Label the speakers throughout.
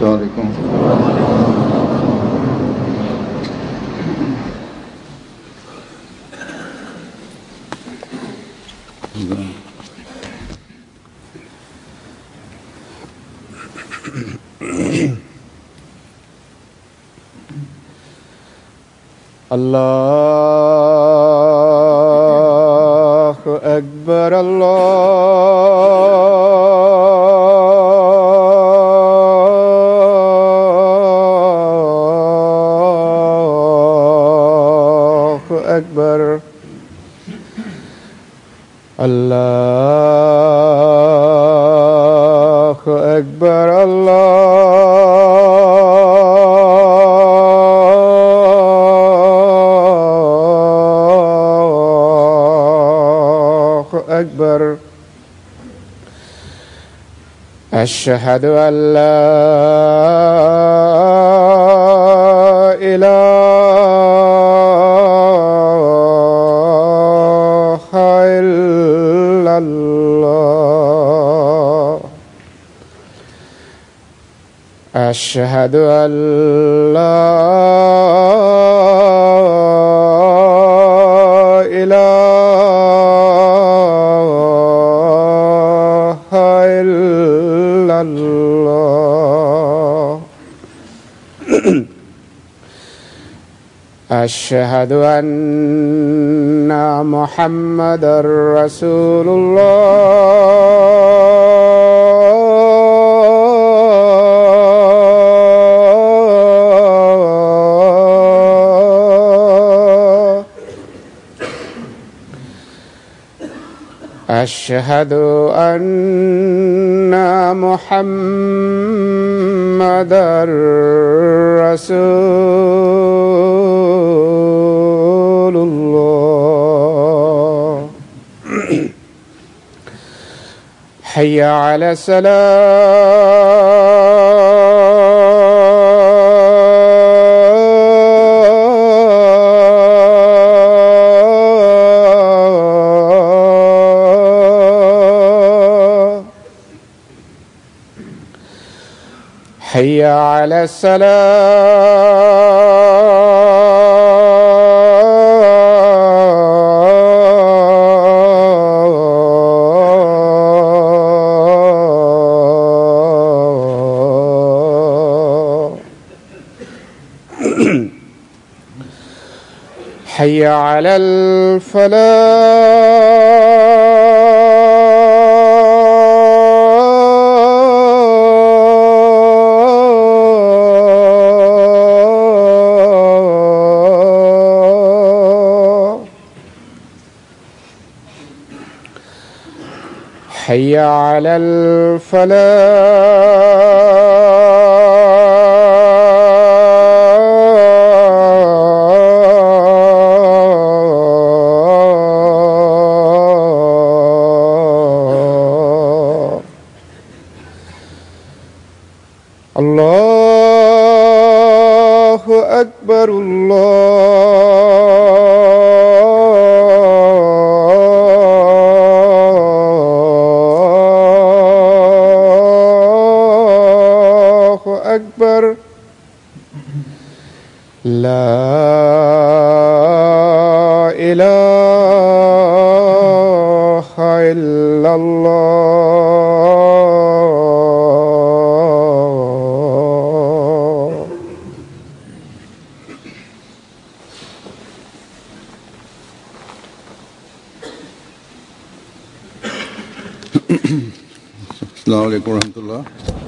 Speaker 1: السلام عليكم
Speaker 2: الله أكبر الله أكبر الله أكبر الله أكبر أشهد أن لا إله إلا الله أشهد أن لا إله إلا الله أشهد أن محمد رسول الله أشهد أن محمد رسول الله حي على السلام حي على السلام حي على الفلاح حي على الفلاح الله أكبر الله أكبر لا إله إلا الله
Speaker 1: السلام عليكم ورحمة الله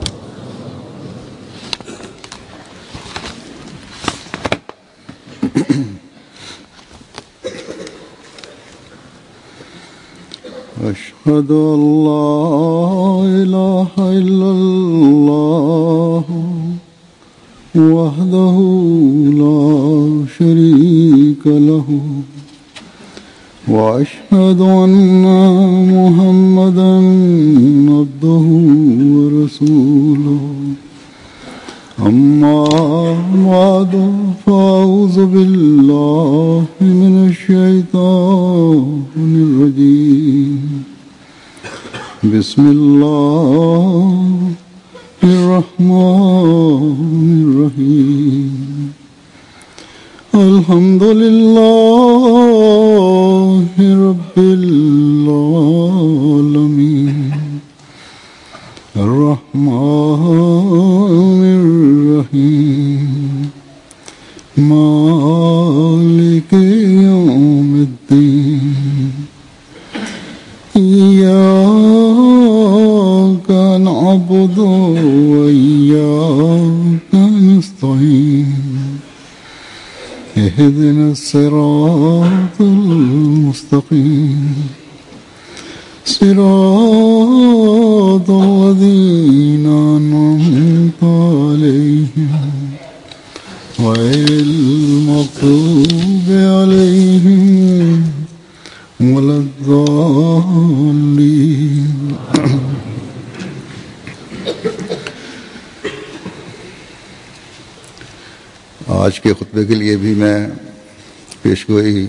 Speaker 1: أشهد أن لا إله إلا الله وحده لا شريك له وأشهد أن محمدا عبده ورسوله أما بعد فأعوذ بالله من الشيطان الرجيم بسم الله الرحمن الرحمن الرحيم الحمد لله رب العالمين الرحمن الرحيم مالك يوم الدين إياك نعبد وإياك نستعين اهدنا الصراط المستقيم صراط الذين أنعمت عليهم غير المغضوب عليهم ولا الضالين आज के खुतबे के लिए भी मैं पेशगोई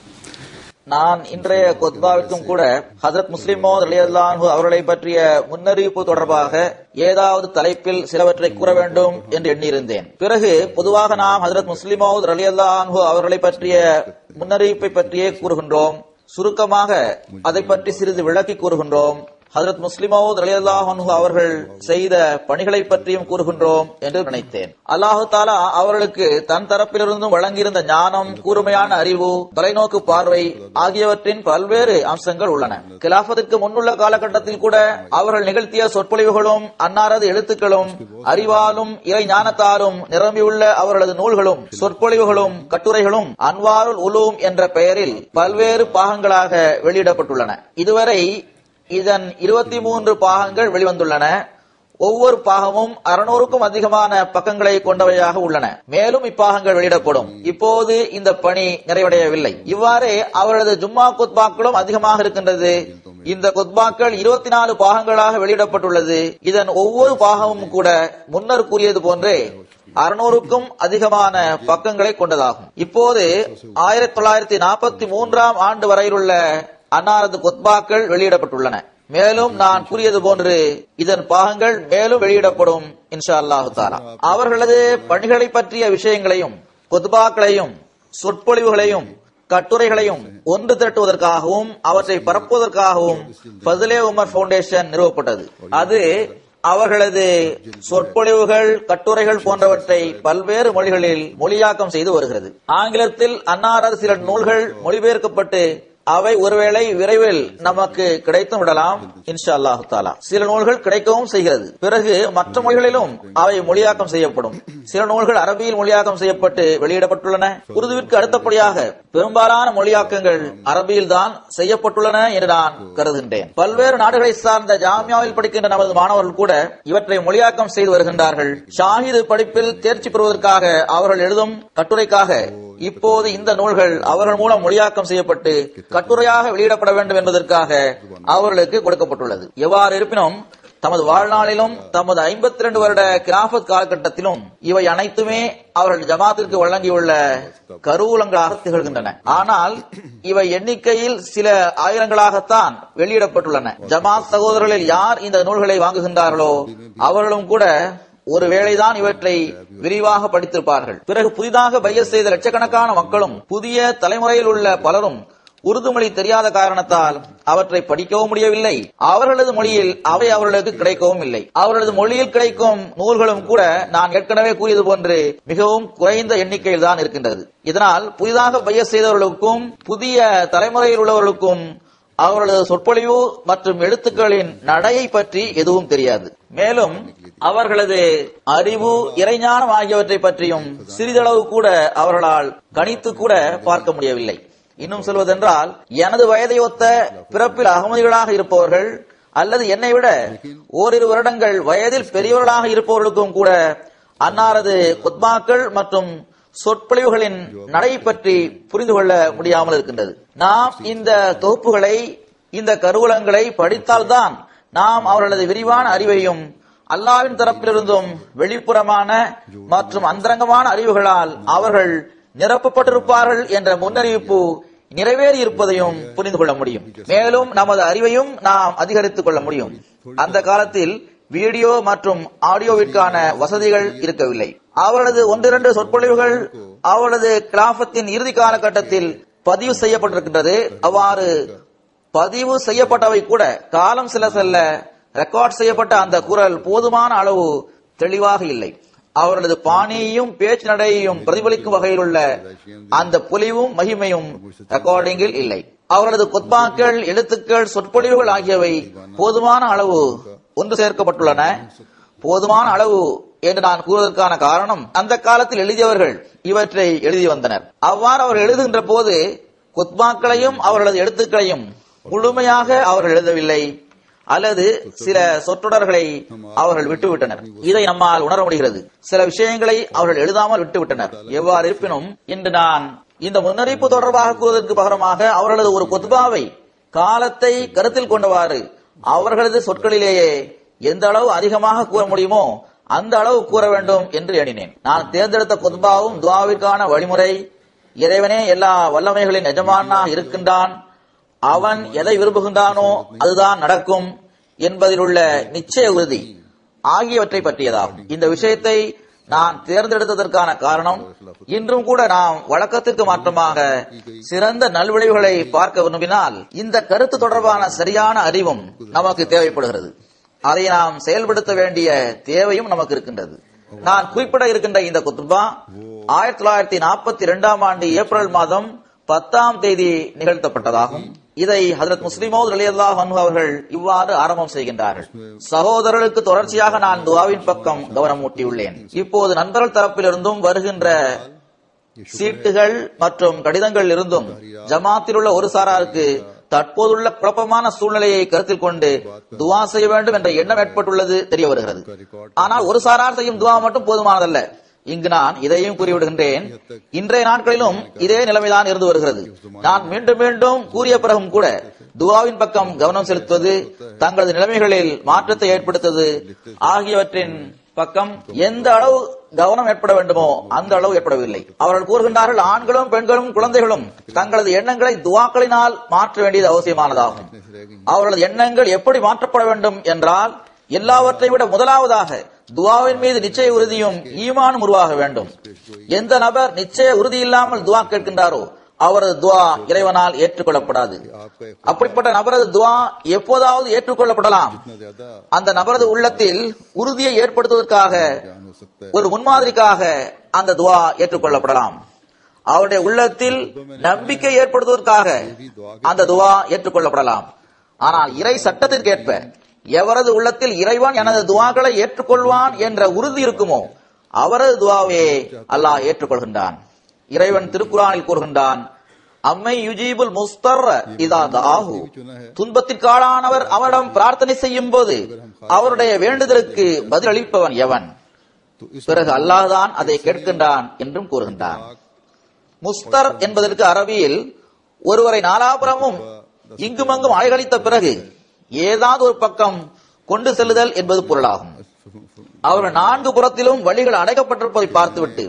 Speaker 3: நான் இன்றைய கொத்பாவிற்கும் கூட ஹசரத் முஸ்லிம் அலியல்லான்ஹு அவர்களை பற்றிய முன்னறிவிப்பு தொடர்பாக ஏதாவது தலைப்பில் சிலவற்றை கூற வேண்டும் என்று எண்ணியிருந்தேன் பிறகு பொதுவாக நாம் ஹசரத் முஸ்லிமோத் அலியல்லான்ஹு அவர்களை பற்றிய முன்னறிவிப்பை பற்றியே கூறுகின்றோம் சுருக்கமாக அதை பற்றி சிறிது விளக்கி கூறுகின்றோம் ஹசரத் முஸ்லிமோத் அலியல்லாஹு அவர்கள் செய்த பணிகளை பற்றியும் கூறுகின்றோம் என்று நினைத்தேன் அல்லாஹு தாலா அவர்களுக்கு தன் தரப்பிலிருந்தும் வழங்கியிருந்த ஞானம் கூர்மையான அறிவு தொலைநோக்கு பார்வை ஆகியவற்றின் பல்வேறு அம்சங்கள் உள்ளன கிலாபத்திற்கு முன்னுள்ள காலகட்டத்தில் கூட அவர்கள் நிகழ்த்திய சொற்பொழிவுகளும் அன்னாரது எழுத்துக்களும் அறிவாலும் இறை ஞானத்தாலும் நிரம்பியுள்ள அவர்களது நூல்களும் சொற்பொழிவுகளும் கட்டுரைகளும் அன்வாருல் உலூம் என்ற பெயரில் பல்வேறு பாகங்களாக வெளியிடப்பட்டுள்ளன இதுவரை இதன் இருபத்தி மூன்று பாகங்கள் வெளிவந்துள்ளன ஒவ்வொரு பாகமும் அறுநூறுக்கும் அதிகமான பக்கங்களை கொண்டவையாக உள்ளன மேலும் இப்பாகங்கள் வெளியிடப்படும் இப்போது இந்த பணி நிறைவடையவில்லை இவ்வாறே அவரது ஜும்மா குத்பாக்களும் அதிகமாக இருக்கின்றது இந்த குத்பாக்கள் இருபத்தி நாலு பாகங்களாக வெளியிடப்பட்டுள்ளது இதன் ஒவ்வொரு பாகமும் கூட முன்னர் கூறியது போன்றே அறுநூறுக்கும் அதிகமான பக்கங்களை கொண்டதாகும் இப்போது ஆயிரத்தி தொள்ளாயிரத்தி நாற்பத்தி மூன்றாம் ஆண்டு வரையிலுள்ள அன்னாரது கொத்பாக்கள் வெளியிடப்பட்டுள்ளன மேலும் நான் கூறியது போன்று இதன் பாகங்கள் மேலும் வெளியிடப்படும் இன்ஷா அல்லாஹு தாலா அவர்களது பணிகளை பற்றிய விஷயங்களையும் கொத்பாக்களையும் சொற்பொழிவுகளையும் கட்டுரைகளையும் ஒன்று திரட்டுவதற்காகவும் அவற்றை பரப்புவதற்காகவும் ஃபதுலே உமர் பவுண்டேஷன் நிறுவப்பட்டது அது அவர்களது சொற்பொழிவுகள் கட்டுரைகள் போன்றவற்றை பல்வேறு மொழிகளில் மொழியாக்கம் செய்து வருகிறது ஆங்கிலத்தில் அன்னாரது சில நூல்கள் மொழிபெயர்க்கப்பட்டு அவை ஒருவேளை விரைவில் நமக்கு கிடைத்தும் விடலாம் இன்ஷா அல்லாஹு தாலா சில நூல்கள் கிடைக்கவும் செய்கிறது பிறகு மற்ற மொழிகளிலும் அவை மொழியாக்கம் செய்யப்படும் சில நூல்கள் அரபியில் மொழியாக்கம் செய்யப்பட்டு வெளியிடப்பட்டுள்ளன உருதுவிற்கு அடுத்தபடியாக பெரும்பாலான மொழியாக்கங்கள் அரபியில் தான் செய்யப்பட்டுள்ளன என்று நான் கருதுகின்றேன் பல்வேறு நாடுகளை சார்ந்த ஜாமியாவில் படிக்கின்ற நமது மாணவர்கள் கூட இவற்றை மொழியாக்கம் செய்து வருகின்றார்கள் ஷாஹிது படிப்பில் தேர்ச்சி பெறுவதற்காக அவர்கள் எழுதும் கட்டுரைக்காக இப்போது இந்த நூல்கள் அவர்கள் மூலம் மொழியாக்கம் செய்யப்பட்டு கட்டுரையாக வெளியிடப்பட வேண்டும் என்பதற்காக அவர்களுக்கு கொடுக்கப்பட்டுள்ளது எவ்வாறு இருப்பினும் தமது வாழ்நாளிலும் தமது ஐம்பத்தி ரெண்டு வருட கிராஃபத் காலகட்டத்திலும் இவை அனைத்துமே அவர்கள் ஜமாத்திற்கு வழங்கியுள்ள கருவூலங்களாக திகழ்கின்றன ஆனால் இவை எண்ணிக்கையில் சில ஆயிரங்களாகத்தான் வெளியிடப்பட்டுள்ளன ஜமாத் சகோதரர்களில் யார் இந்த நூல்களை வாங்குகின்றார்களோ அவர்களும் கூட ஒருவேளைதான் இவற்றை விரிவாக படித்திருப்பார்கள் பிறகு புதிதாக பைய செய்த லட்சக்கணக்கான மக்களும் புதிய தலைமுறையில் உள்ள பலரும் உருது மொழி தெரியாத காரணத்தால் அவற்றை படிக்கவும் முடியவில்லை அவர்களது மொழியில் அவை அவர்களுக்கு கிடைக்கவும் இல்லை அவர்களது மொழியில் கிடைக்கும் நூல்களும் கூட நான் ஏற்கனவே கூறியது போன்று மிகவும் குறைந்த எண்ணிக்கையில் தான் இருக்கின்றது இதனால் புதிதாக பைய செய்தவர்களுக்கும் புதிய தலைமுறையில் உள்ளவர்களுக்கும் அவர்களது சொற்பொழிவு மற்றும் எழுத்துக்களின் நடையை பற்றி எதுவும் தெரியாது மேலும் அவர்களது அறிவு இறைஞானம் ஆகியவற்றை பற்றியும் சிறிதளவு கூட அவர்களால் கணித்து கூட பார்க்க முடியவில்லை இன்னும் சொல்வதென்றால் எனது வயதை ஒத்த பிறப்பில் அகமதிகளாக இருப்பவர்கள் அல்லது என்னை விட ஓரிரு வருடங்கள் வயதில் பெரியவர்களாக இருப்பவர்களுக்கும் கூட அன்னாரது குத்மாக்கள் மற்றும் சொற்பொழிவுகளின் நடை பற்றி புரிந்து கொள்ள முடியாமல் இருக்கின்றது நாம் இந்த தொகுப்புகளை இந்த கருவூலங்களை படித்தால்தான் நாம் அவர்களது விரிவான அறிவையும் அல்லாவின் தரப்பிலிருந்தும் வெளிப்புறமான மற்றும் அந்தரங்கமான அறிவுகளால் அவர்கள் நிரப்பப்பட்டிருப்பார்கள் என்ற முன்னறிவிப்பு நிறைவேறி இருப்பதையும் புரிந்து கொள்ள முடியும் மேலும் நமது அறிவையும் நாம் அதிகரித்துக் கொள்ள முடியும் அந்த காலத்தில் வீடியோ மற்றும் ஆடியோவிற்கான வசதிகள் இருக்கவில்லை அவரது ஒன்றிரண்டு சொற்பொழிவுகள் அவரது கிராஃபத்தின் இறுதி காலகட்டத்தில் பதிவு செய்யப்பட்டிருக்கின்றது அவ்வாறு பதிவு செய்யப்பட்டவை கூட காலம் செல்ல செல்ல ரெக்கார்ட் செய்யப்பட்ட அந்த குரல் போதுமான அளவு தெளிவாக இல்லை அவரது பாணியையும் பேச்சு நடையையும் பிரதிபலிக்கும் வகையில் உள்ள அந்த பொலிவும் மகிமையும் ரெக்கார்டிங்கில் இல்லை அவரது கொத்பாக்கள் எழுத்துக்கள் சொற்பொழிவுகள் ஆகியவை போதுமான அளவு ஒன்று சேர்க்கப்பட்டுள்ளன போதுமான அளவு என்று நான் கூறுவதற்கான காரணம் அந்த காலத்தில் எழுதியவர்கள் இவற்றை எழுதி வந்தனர் அவ்வாறு அவர் எழுதுகின்ற போது குத்பாக்களையும் அவர்களது எழுத்துக்களையும் முழுமையாக அவர்கள் எழுதவில்லை அல்லது சில சொற்றொடர்களை அவர்கள் விட்டுவிட்டனர் இதை நம்மால் உணர முடிகிறது சில விஷயங்களை அவர்கள் எழுதாமல் விட்டுவிட்டனர் எவ்வாறு இருப்பினும் இன்று நான் இந்த முன்னறிவிப்பு தொடர்பாக கூறுவதற்கு பகரமாக அவர்களது ஒரு கொத்பாவை காலத்தை கருத்தில் கொண்டவாறு அவர்களது சொற்களிலேயே எந்த அளவு அதிகமாக கூற முடியுமோ அந்த அளவு கூற வேண்டும் என்று எண்ணினேன் நான் தேர்ந்தெடுத்த கொத்பாவும் துவாவிற்கான வழிமுறை இறைவனே எல்லா வல்லமைகளின் எஜமானா இருக்கின்றான் அவன் எதை விரும்புகின்றானோ அதுதான் நடக்கும் என்பதில் உள்ள நிச்சய உறுதி ஆகியவற்றை பற்றியதாகும் இந்த விஷயத்தை நான் தேர்ந்தெடுத்ததற்கான காரணம் இன்றும் கூட நாம் வழக்கத்திற்கு மாற்றமாக சிறந்த நல்விளைவுகளை பார்க்க விரும்பினால் இந்த கருத்து தொடர்பான சரியான அறிவும் நமக்கு தேவைப்படுகிறது அதை நாம் செயல்படுத்த வேண்டிய தேவையும் நமக்கு இருக்கின்றது நான் குறிப்பிட இருக்கின்ற இந்த குத்துபா ஆயிரத்தி தொள்ளாயிரத்தி நாற்பத்தி இரண்டாம் ஆண்டு ஏப்ரல் மாதம் பத்தாம் தேதி நிகழ்த்தப்பட்டதாகும் இதை ஹதரத் முஸ்லிமோத் அலியல்லாஹ் அவர்கள் இவ்வாறு ஆரம்பம் செய்கின்றார்கள் சகோதரர்களுக்கு தொடர்ச்சியாக நான் துவாவின் பக்கம் கவனம் ஊட்டியுள்ளேன் இப்போது நண்பர்கள் தரப்பிலிருந்தும் வருகின்ற சீட்டுகள் மற்றும் கடிதங்கள் இருந்தும் ஜமாத்தில் உள்ள ஒரு சாராருக்கு தற்போதுள்ள குழப்பமான சூழ்நிலையை கருத்தில் கொண்டு துவா செய்ய வேண்டும் என்ற எண்ணம் ஏற்பட்டுள்ளது தெரிய வருகிறது ஆனால் ஒரு சாரார் செய்யும் துவா மட்டும் போதுமானதல்ல இங்கு நான் இதையும் கூறிவிடுகின்றேன் இன்றைய நாட்களிலும் இதே நிலைமைதான் இருந்து வருகிறது நான் மீண்டும் மீண்டும் கூறிய பிறகும் கூட துவாவின் பக்கம் கவனம் செலுத்துவது தங்களது நிலைமைகளில் மாற்றத்தை ஏற்படுத்துவது ஆகியவற்றின் பக்கம் எந்த அளவு கவனம் ஏற்பட வேண்டுமோ அந்த அளவு ஏற்படவில்லை அவர்கள் கூறுகின்றார்கள் ஆண்களும் பெண்களும் குழந்தைகளும் தங்களது எண்ணங்களை துவாக்களினால் மாற்ற வேண்டியது அவசியமானதாகும் அவர்களது எண்ணங்கள் எப்படி மாற்றப்பட வேண்டும் என்றால் எல்லாவற்றை விட முதலாவதாக துவாவின் மீது நிச்சய உறுதியும் ஈமானும் உருவாக வேண்டும் எந்த நபர் நிச்சய உறுதி இல்லாமல் துவா கேட்கின்றாரோ அவரது துவா இறைவனால் ஏற்றுக்கொள்ளப்படாது அப்படிப்பட்ட நபரது துவா எப்போதாவது ஏற்றுக்கொள்ளப்படலாம் அந்த நபரது உள்ளத்தில் உறுதியை ஏற்படுத்துவதற்காக ஒரு முன்மாதிரிக்காக அந்த துவா ஏற்றுக்கொள்ளப்படலாம் அவருடைய உள்ளத்தில் நம்பிக்கை ஏற்படுத்துவதற்காக அந்த துவா ஏற்றுக்கொள்ளப்படலாம் ஆனால் இறை சட்டத்திற்கேற்ப எவரது உள்ளத்தில் இறைவன் எனது துவாக்களை ஏற்றுக்கொள்வான் என்ற உறுதி இருக்குமோ அவரது துவாவே அல்லாஹ் ஏற்றுக்கொள்கின்றான் இறைவன் திருக்குறானில் கூறுகின்றான் அம்மை யுஜீபுல் முஸ்தர் இதா தாஹு துன்பத்திற்காளானவர் அவரிடம் பிரார்த்தனை செய்யும் போது அவருடைய வேண்டுதலுக்கு பதிலளிப்பவன் எவன் பிறகு அல்லாஹ்தான் அதை கேட்கின்றான் என்றும் கூறுகின்றான் முஸ்தர் என்பதற்கு அரபியில் ஒருவரை நாலாபுரமும் இங்குமங்கும் அலைகழித்த பிறகு ஏதாவது ஒரு பக்கம் கொண்டு செல்லுதல் என்பது பொருளாகும் அவர் நான்கு புறத்திலும் வழிகள் அடைக்கப்பட்டிருப்பதை பார்த்துவிட்டு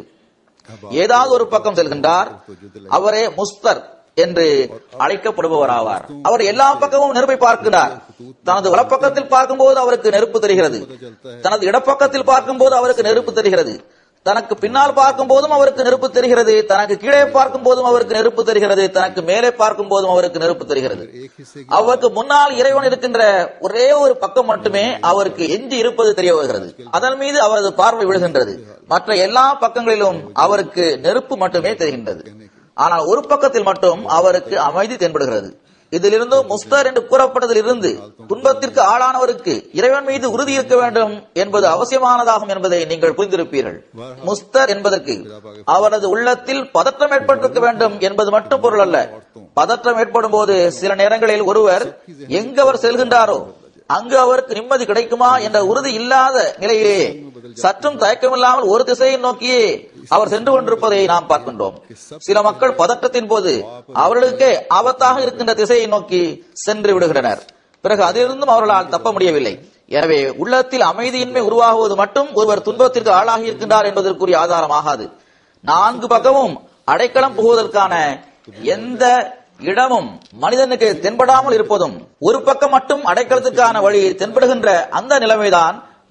Speaker 3: ஏதாவது ஒரு பக்கம் செல்கின்றார் அவரே முஸ்தர் என்று அழைக்கப்படுபவராவார் அவர் எல்லா பக்கமும் நெருப்பை பார்க்கிறார் தனது வலப்பக்கத்தில் பார்க்கும்போது அவருக்கு நெருப்பு தெரிகிறது தனது இடப்பக்கத்தில் பார்க்கும்போது அவருக்கு நெருப்பு தெரிகிறது தனக்கு பின்னால் பார்க்கும் போதும் அவருக்கு நெருப்பு தெரிகிறது தனக்கு கீழே பார்க்கும் போதும் அவருக்கு நெருப்பு தெரிகிறது தனக்கு மேலே பார்க்கும் போதும் அவருக்கு நெருப்பு தெரிகிறது அவருக்கு முன்னால் இறைவன் இருக்கின்ற ஒரே ஒரு பக்கம் மட்டுமே அவருக்கு எஞ்சி இருப்பது தெரிய வருகிறது அதன் மீது அவரது பார்வை விழுகின்றது மற்ற எல்லா பக்கங்களிலும் அவருக்கு நெருப்பு மட்டுமே தெரிகின்றது ஆனால் ஒரு பக்கத்தில் மட்டும் அவருக்கு அமைதி தென்படுகிறது இதிலிருந்து முஸ்தர் என்று கூறப்பட்டதிலிருந்து துன்பத்திற்கு ஆளானவருக்கு இறைவன் மீது உறுதி இருக்க வேண்டும் என்பது அவசியமானதாகும் என்பதை நீங்கள் புரிந்திருப்பீர்கள் முஸ்தர் என்பதற்கு அவரது உள்ளத்தில் பதற்றம் ஏற்பட்டிருக்க வேண்டும் என்பது மட்டும் பொருள் அல்ல பதற்றம் ஏற்படும் போது சில நேரங்களில் ஒருவர் எங்கு அவர் செல்கின்றாரோ அங்கு அவருக்கு நிம்மதி கிடைக்குமா என்ற உறுதி இல்லாத நிலையிலேயே சற்றும் தயக்கமில்லாமல் ஒரு திசையை நோக்கியே அவர் சென்று கொண்டிருப்பதை நாம் பார்க்கின்றோம் சில மக்கள் பதற்றத்தின் போது அவர்களுக்கே ஆபத்தாக இருக்கின்ற திசையை நோக்கி சென்று விடுகின்றனர் பிறகு அதிலிருந்தும் அவர்களால் தப்ப முடியவில்லை எனவே உள்ளத்தில் அமைதியின்மை உருவாகுவது மட்டும் ஒருவர் துன்பத்திற்கு ஆளாகி இருக்கின்றார் என்பதற்குரிய ஆதாரமாகாது நான்கு பக்கமும் அடைக்கலம் புகுவதற்கான எந்த இடமும் மனிதனுக்கு தென்படாமல் இருப்பதும் ஒரு பக்கம் மட்டும் அடைக்கலத்துக்கான வழி தென்படுகின்ற அந்த நிலைமைதான்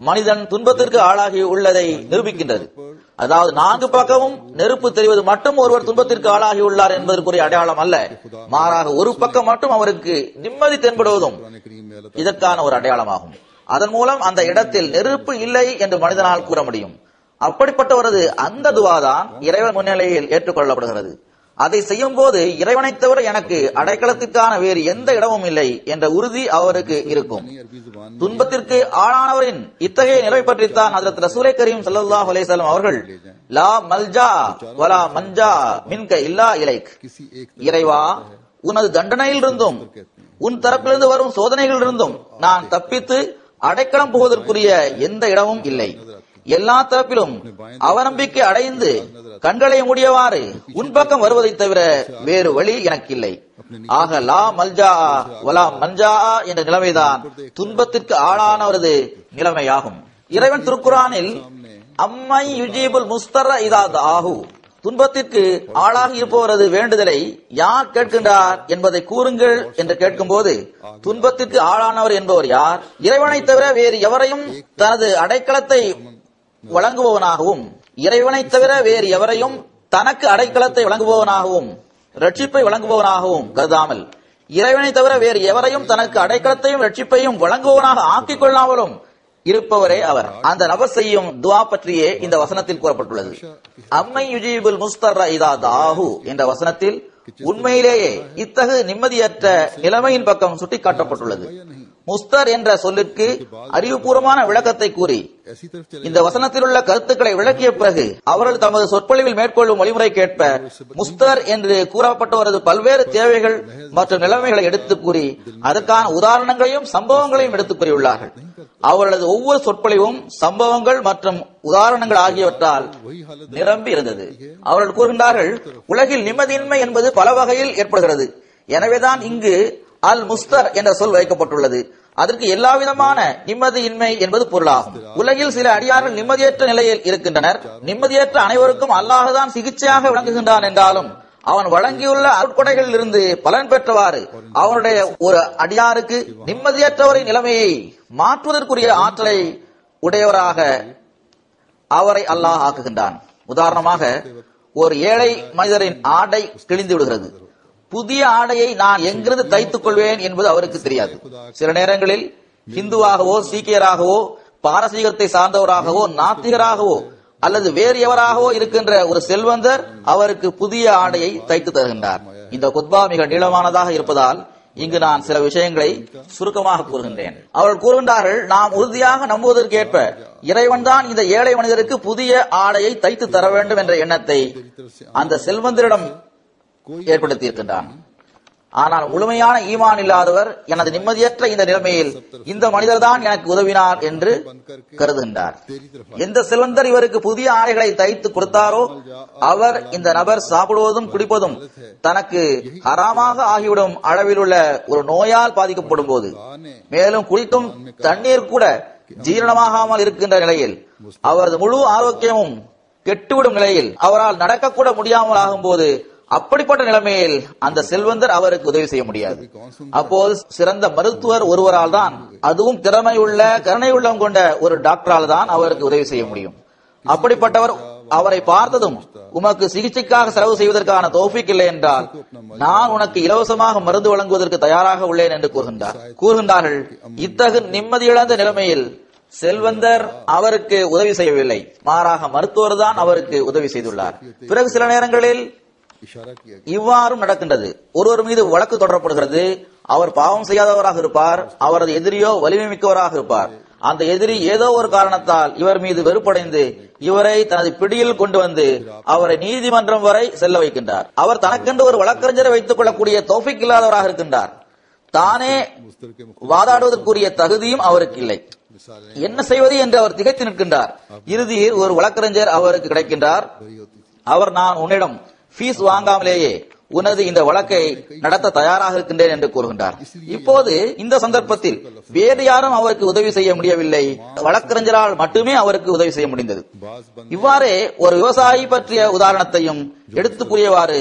Speaker 3: மனிதன் துன்பத்திற்கு ஆளாகி உள்ளதை நிரூபிக்கின்றது அதாவது நான்கு பக்கமும் நெருப்பு தெரிவது மட்டும் ஒருவர் துன்பத்திற்கு ஆளாகி உள்ளார் என்பதற்குரிய அடையாளம் அல்ல மாறாக ஒரு பக்கம் மட்டும் அவருக்கு நிம்மதி தென்படுவதும்
Speaker 1: कुरान करीम में अल्लाह
Speaker 3: இதற்கான ஒரு அடையாளமாகும் அதன் மூலம் அந்த இடத்தில் நெருப்பு இல்லை என்று மனிதனால் கூற முடியும் அப்படிப்பட்டவரது அந்த துவாதான் இறைவன் முன்னிலையில் ஏற்றுக்கொள்ளப்படுகிறது அதை செய்யும் போது இறைவனைத் தவிர எனக்கு அடைக்கலத்திற்கான வேறு எந்த இடமும் இல்லை என்ற உறுதி அவருக்கு இருக்கும்
Speaker 1: ताला अरबी जुबान में
Speaker 3: துன்பத்திற்கு ஆளானவரின் இத்தகைய நிலை பற்றித்தான் ஹஜரத் ரசூலை கரீம் ஸல்லல்லாஹு அலைஹி வஸல்லம் அவர்கள் லா மல்ஜா வலா மஞ்சா மின்க இல்லா இலைக்
Speaker 1: किसी एक
Speaker 3: இறைவா உனது தண்டனையிலிருந்தும் உன் தரப்பிலிருந்து வரும் சோதனைகளிலிருந்தும் நான் தப்பித்து அடைக்கலம் போவதற்குரிய எந்த இடமும் இல்லை எல்லா தரப்பிலும் அவநம்பிக்கை அடைந்து கண்களை மூடியவாறு உன் பக்கம் வருவதைத் தவிர வேறு வழி எனக்கு இல்லை ஆக லா மல்ஜா வலா மஞ்சா என்ற நிலைமைதான் துன்பத்திற்கு ஆளானவரது நிலைமையாகும் இறைவன் திருக்குறானில் அம்மை யுஜீபுல் முஸ்தர இதாத் ஆகு துன்பத்திற்கு ஆளாகி இருப்பவரது வேண்டுதலை யார் கேட்கின்றார் என்பதை கூறுங்கள் என்று கேட்கும்போது துன்பத்திற்கு ஆளானவர் என்பவர் யார் இறைவனைத் தவிர வேறு எவரையும் தனது அடைக்கலத்தை வழங்குபவனாகவும் இறைவனைத் தவிர வேறு எவரையும் தனக்கு அடைக்கலத்தை வழங்குபவனாகவும் ரட்சிப்பை வழங்குபவனாகவும் கருதாமல் இறைவனை தவிர வேறு எவரையும் தனக்கு அடைக்கலத்தையும் ரட்சிப்பையும் வழங்குபவனாக ஆக்கிக் கொள்ளாமலும் இருப்பவரே அவர் அந்த நபர் செய்யும் துவா பற்றியே இந்த வசனத்தில் கூறப்பட்டுள்ளது அம்மை யுஜீபுல் முஸ்தர் இதா தாஹு என்ற வசனத்தில் உண்மையிலேயே இத்தகு நிம்மதியற்ற நிலைமையின் பக்கம் சுட்டிக்காட்டப்பட்டுள்ளது முஸ்தர் என்ற சொல்லிற்கு அறிவுபூர்வமான விளக்கத்தை கூறி
Speaker 1: ऐसी तरफ चले
Speaker 3: இந்த வசனத்தில் உள்ள கருத்துக்களை விளக்கிய பிறகு அவர்கள் தமது சொற்பொழிவில் மேற்கொள்ளும் வழிமுறைக்கேற்ப முஸ்தர் என்று கூறப்பட்டவரது பல்வேறு தேவைகள் மற்றும் நிலைமைகளை எடுத்துக் கூறி அதற்கான உதாரணங்களையும் சம்பவங்களையும் எடுத்துக் கூறியுள்ளார்கள் அவர்களது ஒவ்வொரு சொற்பொழிவும் சம்பவங்கள் மற்றும் உதாரணங்கள் ஆகியவற்றால் நிரம்பி இருந்தது அவர்கள் கூறுகின்றார்கள் உலகில் நிம்மதியின்மை என்பது பல வகையில் ஏற்படுகிறது எனவேதான் இங்கு அல் முஸ்தர் என்ற சொல் வைக்கப்பட்டுள்ளது அதற்கு எல்லா விதமான நிம்மதியின்மை என்பது பொருளாகும் உலகில் சில அடியார்கள் நிம்மதியற்ற நிலையில் இருக்கின்றனர் நிம்மதியற்ற அனைவருக்கும் அல்லாஹுதான் சிகிச்சையாக விளங்குகின்றான் என்றாலும் அவன் வழங்கியுள்ள அருட்கொடைகளில் இருந்து பலன் பெற்றவாறு அவனுடைய ஒரு அடியாருக்கு நிம்மதியற்றவரின் நிலைமையை மாற்றுவதற்குரிய ஆற்றலை உடையவராக அவரை அல்லாஹ் ஆக்குகின்றான் உதாரணமாக ஒரு ஏழை மனிதரின் ஆடை கிழிந்து விடுகிறது புதிய ஆடையை நான் எங்கிருந்து தைத்துக் கொள்வேன் என்பது அவருக்கு தெரியாது சில நேரங்களில் ஹிந்துவாகவோ சீக்கியராகவோ பாரசீகத்தை சார்ந்தவராகவோ நாத்திகராகவோ அல்லது வேறு எவராகவோ இருக்கின்ற ஒரு செல்வந்தர் அவருக்கு புதிய ஆடையை தைத்து தருகின்றார் இந்த குத்பா மிக நீளமானதாக இருப்பதால் இங்கு நான் சில விஷயங்களை சுருக்கமாக கூறுகின்றேன் அவர்கள் கூறுகின்றார்கள் நாம் உறுதியாக நம்புவதற்கேற்ப இறைவன் தான் இந்த ஏழை மனிதருக்கு புதிய ஆடையை தைத்து தர வேண்டும் என்ற எண்ணத்தை அந்த செல்வந்தரிடம் ஏற்படுத்தி இருக்கின்றான் ஆனால் முழுமையான ஈமான் இல்லாதவர் எனது நிம்மதியற்ற இந்த நிலைமையில் இந்த மனிதர் தான் எனக்கு உதவினார் என்று கருதுகின்றார் எந்த செல்வந்தர் இவருக்கு புதிய ஆடைகளை தைத்து கொடுத்தாரோ அவர் இந்த நபர் சாப்பிடுவதும் குடிப்பதும் தனக்கு ஹராமாக ஆகிவிடும் அளவில் உள்ள ஒரு நோயால் பாதிக்கப்படும் போது மேலும் குடிக்கும் தண்ணீர் கூட ஜீரணமாகாமல் இருக்கின்ற நிலையில் அவரது முழு ஆரோக்கியமும் கெட்டுவிடும் நிலையில் அவரால் நடக்கக்கூட முடியாமல் ஆகும்போது அப்படிப்பட்ட நிலைமையில் அந்த செல்வந்தர் அவருக்கு உதவி செய்ய முடியாது அப்போது சிறந்த மருத்துவர் ஒருவரால் தான் அதுவும் திறமை உள்ள கருணை உள்ளம் கொண்ட ஒரு டாக்டரால் தான் அவருக்கு உதவி செய்ய முடியும் அப்படிப்பட்டவர் அவரை பார்த்ததும் உமக்கு சிகிச்சைக்காக செலவு செய்வதற்கான தோஃபிக் இல்லை என்றால் நான் உனக்கு இலவசமாக மருந்து வழங்குவதற்கு தயாராக உள்ளேன் என்று கூறுகின்றார் கூறுகின்றார்கள் இத்தகு நிம்மதியிழந்த நிலைமையில் செல்வந்தர் அவருக்கு உதவி செய்யவில்லை மாறாக மருத்துவர் தான் அவருக்கு உதவி செய்துள்ளார் பிறகு சில நேரங்களில்
Speaker 1: इशारा किया
Speaker 3: இவ்வாறும் நடக்கின்றது ஒருவர் மீது வழக்கு தொடரப்படுகிறது அவர் பாவம் செய்யாதவராக இருப்பார் அவரது எதிரியோ வலிமை மிக்கவராக இருப்பார் அந்த எதிரி ஏதோ ஒரு காரணத்தால் இவர் மீது வெறுப்படைந்து இவரை தனது பிடியில் கொண்டு வந்து அவரை நீதிமன்றம் வரை செல்ல வைக்கின்றார் அவர் தனக்கென்று ஒரு வழக்கறிஞரை வைத்துக் கொள்ளக்கூடிய தோஃபிக் இல்லாதவராக இருக்கின்றார் தானே
Speaker 1: मुस्तर के
Speaker 3: வாதாடுவதற்குரிய தகுதியும் அவருக்கு இல்லை
Speaker 1: मिसाल
Speaker 3: என்ன செய்வது என்று அவர் திகைத்து நிற்கின்றார் இறுதியில் ஒரு வழக்கறிஞர் அவருக்கு கிடைக்கின்றார்
Speaker 1: वही होती थी
Speaker 3: அவர் நான் உன்னிடம் ஃபீஸ் வாங்காமலேயே உனது இந்த வழக்கை நடத்த தயாராக இருக்கின்றேன் என்று கூறுகின்றார் இப்போது இந்த சந்தர்ப்பத்தில் வேறு யாரும் அவருக்கு உதவி செய்ய முடியவில்லை வழக்கறிஞரால் மட்டுமே அவருக்கு உதவி செய்ய முடிந்தது
Speaker 1: बाज बंद
Speaker 3: இவ்வாறே ஒரு விவசாயி பற்றிய உதாரணத்தையும் எடுத்து கூறியவாறு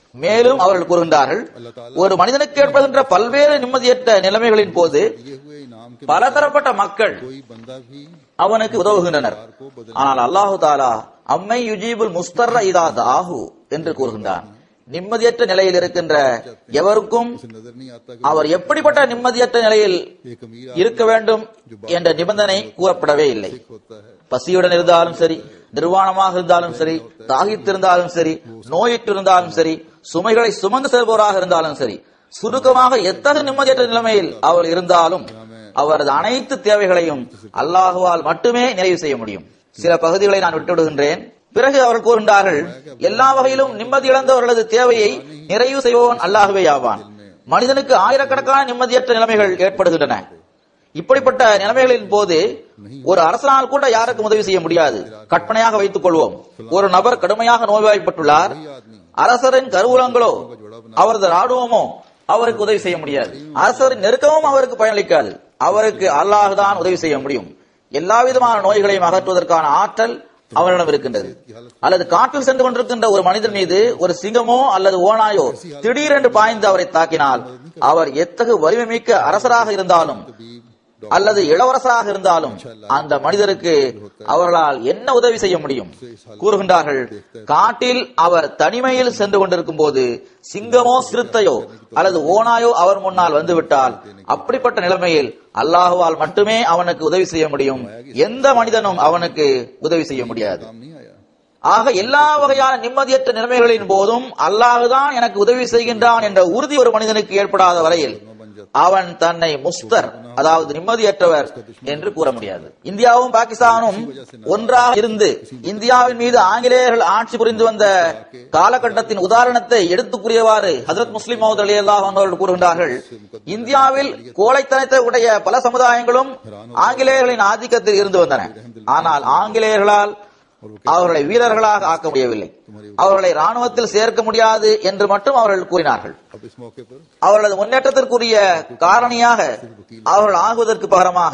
Speaker 3: மேலும் அவர்கள் கூறுகின்றார்கள் ஒரு மனிதனுக்கு ஏற்படுகின்ற பல்வேறு நிம்மதியற்ற நிலைமைகளின் போது
Speaker 1: ये हुए इनाम के
Speaker 3: பலதரப்பட்ட மக்கள்
Speaker 1: कोई बंदा भी
Speaker 3: அவனுக்கு உதவுகின்றனர் ஆனால் அல்லாஹு தாலா அம்மை யுஜீபுல் முஸ்தர்ர இதா தாஹு என்று கூறுகின்றான் நிம்மதியற்ற நிலையில் இருக்கின்ற எவருக்கும்
Speaker 1: उसे नजर नहीं आता कि
Speaker 3: அவர் எப்படிப்பட்ட நிம்மதியற்ற நிலையில்
Speaker 1: एक अमीर
Speaker 3: இருக்க வேண்டும் என்ற நிபந்தனை கூறப்படவே இல்லை
Speaker 1: आदमी होता है
Speaker 3: பசியுடன் இருந்தாலும் சரி நிர்வாணமாக இருந்தாலும் சரி தாகித்திருந்தாலும் சரி நோயிட்டு இருந்தாலும் சரி சுமைகளை சுமந்து செல்பவராக இருந்தாலும் சரி சுருக்கமாக எத்தகைய நிம்மதியற்ற நிலைமையில் அவர் இருந்தாலும் அவரது அனைத்து தேவைகளையும் அல்லாஹுவால் மட்டுமே நிறைவு செய்ய முடியும் சில பகுதிகளை நான் விட்டுவிடுகின்றேன் பிறகு அவர்கள் கூறுகின்றார்கள் எல்லா வகையிலும் நிம்மதி இழந்தவர்களது தேவையை நிறைவு செய்பவன் அல்லாஹுவே ஆவான் மனிதனுக்கு ஆயிரக்கணக்கான நிம்மதியற்ற நிலைமைகள் ஏற்படுகின்றன இப்படிப்பட்ட நிலைமைகளின் போது ஒரு அரசனால் கூட யாருக்கும் உதவி செய்ய முடியாது கற்பனையாக வைத்துக் கொள்வோம் ஒரு நபர் கடுமையாக நோய்வாய்ப்பட்டுள்ளார் அரசரின் கருவூலங்களோ அவரது ராணுவமோ அவருக்கு உதவி செய்ய முடியாது அரசரின் நெருக்கமும் அவருக்கு பயனளிக்காது அவருக்கு அல்லாஹ் தான் உதவி செய்ய முடியும் எல்லா விதமான நோய்களையும் அகற்றுவதற்கான ஆற்றல் அவரிடம் இருக்கின்றது அல்லது காட்டில் சென்று கொண்டிருக்கின்ற ஒரு மனிதன் மீது ஒரு சிங்கமோ அல்லது ஓனாயோ திடீரென்று பாய்ந்து அவரை தாக்கினால் அவர் எத்தகு வலிமை மிக்க அரசராக இருந்தாலும் அல்லது இளவரசராக இருந்தாலும் அந்த மனிதருக்கு அவர்களால் என்ன உதவி செய்ய முடியும் கூறுகின்றார்கள் காட்டில் அவர் தனிமையில் சென்று கொண்டிருக்கும் போது சிங்கமோ சிறுத்தையோ அல்லது ஓனாயோ அவர் முன்னால் வந்துவிட்டால் அப்படிப்பட்ட நிலைமையில் அல்லாஹுவால் மட்டுமே அவனுக்கு உதவி செய்ய முடியும் எந்த மனிதனும் அவனுக்கு உதவி செய்ய முடியாது
Speaker 1: काम नहीं आया
Speaker 3: ஆக எல்லா வகையான நிம்மதியற்ற நிலைமைகளின் போதும் அல்லாஹுதான் எனக்கு உதவி செய்கின்றான் என்ற உறுதி ஒரு மனிதனுக்கு ஏற்படாத வரையில் அவன் தன்னை முஸ்தர் அதாவது நிம்மதியற்றவர் என்று கூற முடியாது இந்தியாவும் பாகிஸ்தானும் ஒன்றாக இருந்து இந்தியாவின் மீது ஆங்கிலேயர்கள் ஆட்சி புரிந்து வந்த காலகட்டத்தின் உதாரணத்தை எடுத்துக் கூறியவாறு ஹசரத் முஸ்லிம் மௌத் அலி அல்லாஹ் அவர்கள் கூறுகின்றார்கள் இந்தியாவில் கோழைத்தனத்தை உடைய பல சமுதாயங்களும் ஆங்கிலேயர்களின் ஆதிக்கத்தில் இருந்து வந்தன ஆனால் ஆங்கிலேயர்களால் அவர்களை வீரர்களாக ஆக்க முடியவில்லை அவர்களை ராணுவத்தில் சேர்க்க முடியாது என்று மட்டும் அவர்கள் கூறினார்கள்
Speaker 1: अब इस मौके पर
Speaker 3: அவர்களது முன்னேற்றத்திற்குரிய காரணியாக அவர்கள் ஆகுவதற்கு பகரமாக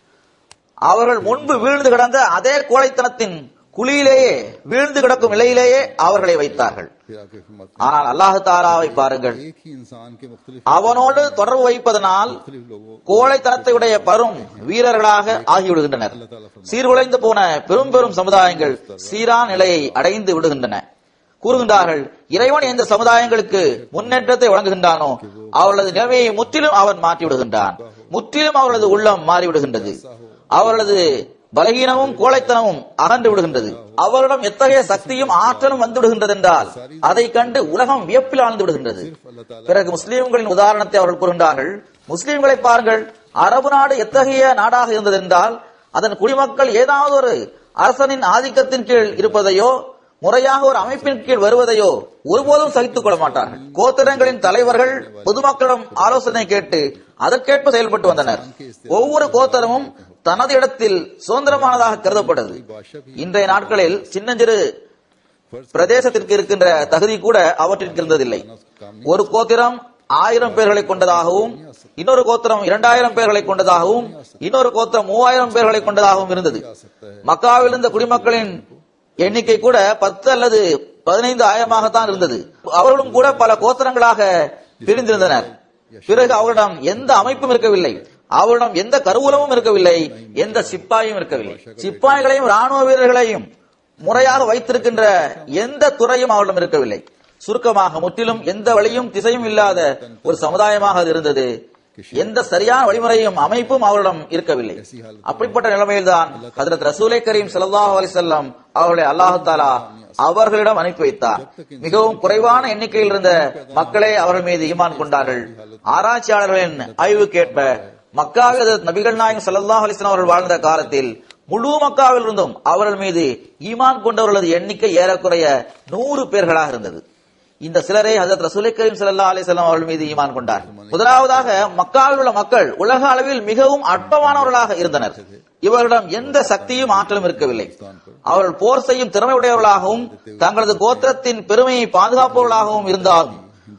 Speaker 3: அவர்கள் முன்பு வீழ்ந்து கிடந்த அதே கோழைத்தனத்தின் குழியிலேயே வீழ்ந்து கிடக்கும் நிலையிலேயே அவர்களை வைத்தார்கள்
Speaker 1: फिर आके हिम्मत
Speaker 3: ஆனால் அல்லாஹு தாராவை பாருங்கள்
Speaker 1: एक ही इंसान के मुख्तलिफ
Speaker 3: அவனோடு தொடர்பு வைப்பதனால்
Speaker 1: मुख्तलिफ लोगों
Speaker 3: கோழைத்தனத்தை உடைய பரும் வீரர்களாக ஆகிவிடுகின்றனர் சீர்குலைந்து போன பெரும் பெரும் சமுதாயங்கள் சீரான நிலையை அடைந்து விடுகின்றன கூறுகின்றார்கள் இறைவன் எந்த சமுதாயங்களுக்கு முன்னேற்றத்தை வழங்குகின்றானோ அவர்களது நிலைமையை முற்றிலும் அவன் மாற்றி விடுகின்றான் முற்றிலும் அவர்களது உள்ளம் மாறிவிடுகின்றது அவர்களது பலகீனமும் கோழைத்தனமும் அகன்று விடுகின்றது அவரிடம் எத்தகைய சக்தியும் ஆற்றலும் வந்து விடுகின்றது என்றால் அதை கண்டு உலகம் வியப்பில் ஆழ்ந்து விடுகின்றது பிறகு முஸ்லிம்களின் உதாரணத்தை அவர்கள் கூறுகின்றார்கள் முஸ்லிம்களை பாருங்கள் அரபு நாடு எத்தகைய நாடாக இருந்தது என்றால் அதன் குடிமக்கள் ஏதாவது ஒரு அரசனின் ஆதிக்கத்தின் கீழ் இருப்பதையோ முறையாக ஒரு அமைப்பின் கீழ் வருவதையோ ஒருபோதும் சகித்துக் கொள்ள மாட்டார்கள் கோத்திரங்களின் தலைவர்கள் பொதுமக்களிடம் ஆலோசனை கேட்டு அதற்கேற்ப செயல்பட்டு வந்தனர் ஒவ்வொரு கோத்தரமும் தனது இடத்தில் சுதந்திரமானதாக கருதப்பட்டது இன்றைய நாட்களில் சின்னஞ்சிறு பிரதேசத்திற்கு இருக்கின்ற தகுதி கூட அவற்றிற்கு இருந்ததில்லை ஒரு கோத்திரம் ஆயிரம் பேர்களை கொண்டதாகவும் இன்னொரு கோத்திரம் இரண்டாயிரம் பேர்களை கொண்டதாகவும் இன்னொரு கோத்திரம் மூவாயிரம் பேர்களை கொண்டதாகவும் இருந்தது மக்காவில் இருந்த குடிமக்களின் எண்ணிக்கை கூட பத்து அல்லது பதினைந்து ஆயிரமாகத்தான் இருந்தது அவர்களும் கூட பல கோத்திரங்களாக பிரிந்திருந்தனர் பிறகு அவரிடம் எந்த அமைப்பும் இருக்கவில்லை அவரிடம் எந்த கருவூலமும் இருக்கவில்லை எந்த சிப்பாயும் இருக்கவில்லை சிப்பாய்களையும் ராணுவ வீரர்களையும் முறையாக வைத்திருக்கின்ற எந்த துறையும் அவரிடம் இருக்கவில்லை சுருக்கமாக முற்றிலும் எந்த வழியும் திசையும் இல்லாத ஒரு சமுதாயமாக அது இருந்தது எந்த சரியான வழிமுறையும் அமைப்பும் அவரிடம் இருக்கவில்லை அப்படிப்பட்ட நிலைமையில்தான் ஹதரத் ரசூலை கரீம் ஸல்லல்லாஹு அலைஹி வஸல்லம் அவர்களை அல்லாஹ் தாலா அவர்களிடம் அனுப்பி வைத்தார் மிகவும் குறைவான எண்ணிக்கையில் இருந்த மக்களே அவர்கள் மீது ஈமான் கொண்டார்கள் ஆராய்ச்சியாளர்களின் ஆய்வுக்கேற்ப மக்காவில் ஹதரத் நபிகள் நாயகம் ஸல்லல்லாஹு அலைஹி வஸல்லம் அவர்கள் வாழ்ந்த காலத்தில் முழு மக்காவில் இருந்தும் அவர்கள் மீது ஈமான் கொண்டவர்களது எண்ணிக்கை ஏறக்குறைய நூறு பேர்களாக இருந்தது இந்த சிலரை ஹசரத் ரசூலை கரீம் ஸல்லல்லாஹு அலைஹி வஸல்லம் அவர்கள் மீது ஈமான் கொண்டார் முதலாவதாக மக்காவில் உள்ள மக்கள் உலக அளவில் மிகவும் அற்பமானவர்களாக இருந்தனர் இவர்களிடம் எந்த சக்தியும் ஆற்றலும் இருக்கவில்லை அவர்கள் போர் செய்யும் திறமை உடையவர்களாகவும் தங்களது கோத்திரத்தின் பெருமையை பாதுகாப்பவர்களாகவும் இருந்தாலும்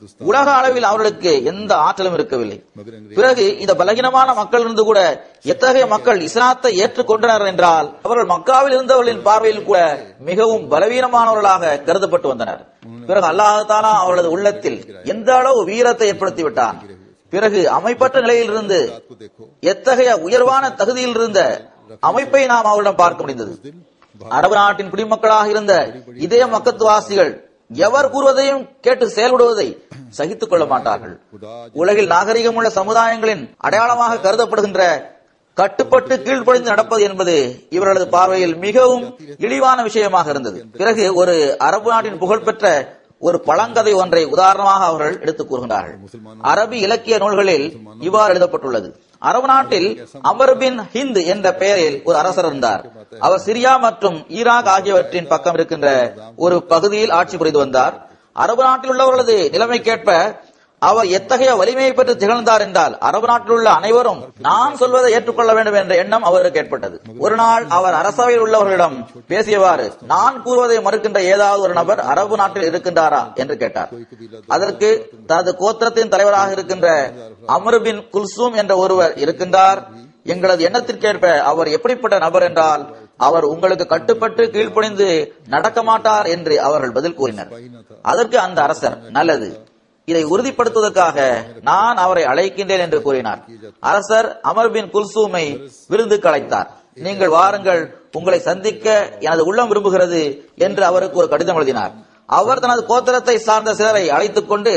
Speaker 3: உலக அளவில் அவர்களுக்கு எந்த ஆற்றலும் இருக்கவில்லை பிறகு இந்த பலகீனமான மக்கள் இருந்து கூட எத்தகைய மக்கள் இஸ்லாத்தை ஏற்றுக்கொண்டனர் என்றால் அவர்கள் மக்காவில் இருந்தவர்களின் பார்வையில் கூட மிகவும் பலவீனமானவர்களாக கருதப்பட்டு வந்தனர் பிறகு அல்லாஹாலா அவர்களது உள்ளத்தில் எந்த அளவு வீரத்தை ஏற்படுத்தி விட்டான் பிறகு அமைப்பற்ற நிலையிலிருந்து
Speaker 1: को देखो
Speaker 3: எத்தகைய உயர்வான தகுதியில் இருந்த அமைப்பை நாம் அவரிடம் பார்க்க முடிந்தது அரபு நாட்டின் குடிமக்களாக இருந்த இதே மக்கத்துவாசிகள் எவர் கூறுவதையும் கேட்டு செயல்படுவதை சகித்துக் கொள்ள மாட்டார்கள் உலகில் நாகரிகம் உள்ள சமுதாயங்களின் அடையாளமாக கருதப்படுகின்ற கட்டுப்பட்டு கீழ்ப்படிந்து நடப்பது என்பது இவர்களது பார்வையில் மிகவும் இழிவான விஷயமாக இருந்தது பிறகு ஒரு அரபு நாட்டின் புகழ்பெற்ற ஒரு பழங்கதை ஒன்றை உதாரணமாக அவர்கள் எடுத்துக் கூறுகின்றார்கள் அரபி இலக்கிய நூல்களில் இவ்வாறு எழுதப்பட்டுள்ளது அரபு நாட்டில் அமர் பின் ஹிந்த் என்ற பெயரில் ஒரு அரசர் இருந்தார் அவர் சிரியா மற்றும் ஈராக் ஆகியவற்றின் பக்கம் இருக்கின்ற ஒரு பகுதியில் ஆட்சி புரிந்து வந்தார் அரபு நாட்டில் உள்ளவர்களது நிலைமைக்கேற்ப அவர் எத்தகைய வலிமையை பெற்று திகழ்ந்தார் என்றால் அரபு நாட்டில் உள்ள அனைவரும் நான் சொல்வதை ஏற்றுக்கொள்ள வேண்டும் என்ற எண்ணம் அவருக்கு ஏற்பட்டது ஒரு நாள் அவர் அரசவையில் உள்ளவர்களிடம் பேசியவாறு நான் கூறுவதை மறுக்கின்ற ஏதாவது ஒரு நபர் அரபு நாட்டில் இருக்கின்றாரா என்று கேட்டார் அதற்கு தனது கோத்திரத்தின் தலைவராக இருக்கின்ற அமர் பின் குல்சூம் என்ற ஒருவர் இருக்கின்றார் எங்களது எண்ணத்திற்கேற்ப அவர் எப்படிப்பட்ட நபர் என்றால் அவர் உங்களுக்கு கட்டுப்பட்டு கீழ்ப்படிந்து நடக்க மாட்டார் என்று அவர்கள் பதில் கூறினர் அதற்கு அந்த அரசர் நல்லது இதை உறுதிப்படுத்துவதற்காக நான் அவரை அழைக்கின்றேன் என்று கூறினார் அரசர் அமர் பின் குல்சூமை விருந்துக்கு அழைத்தார் நீங்கள் வாருங்கள் உங்களை சந்திக்க எனது உள்ளம் விரும்புகிறது என்று அவருக்கு ஒரு கடிதம் எழுதினார் அவர் தனது கோத்திரத்தை சார்ந்த சிலரை அழைத்துக் கொண்டு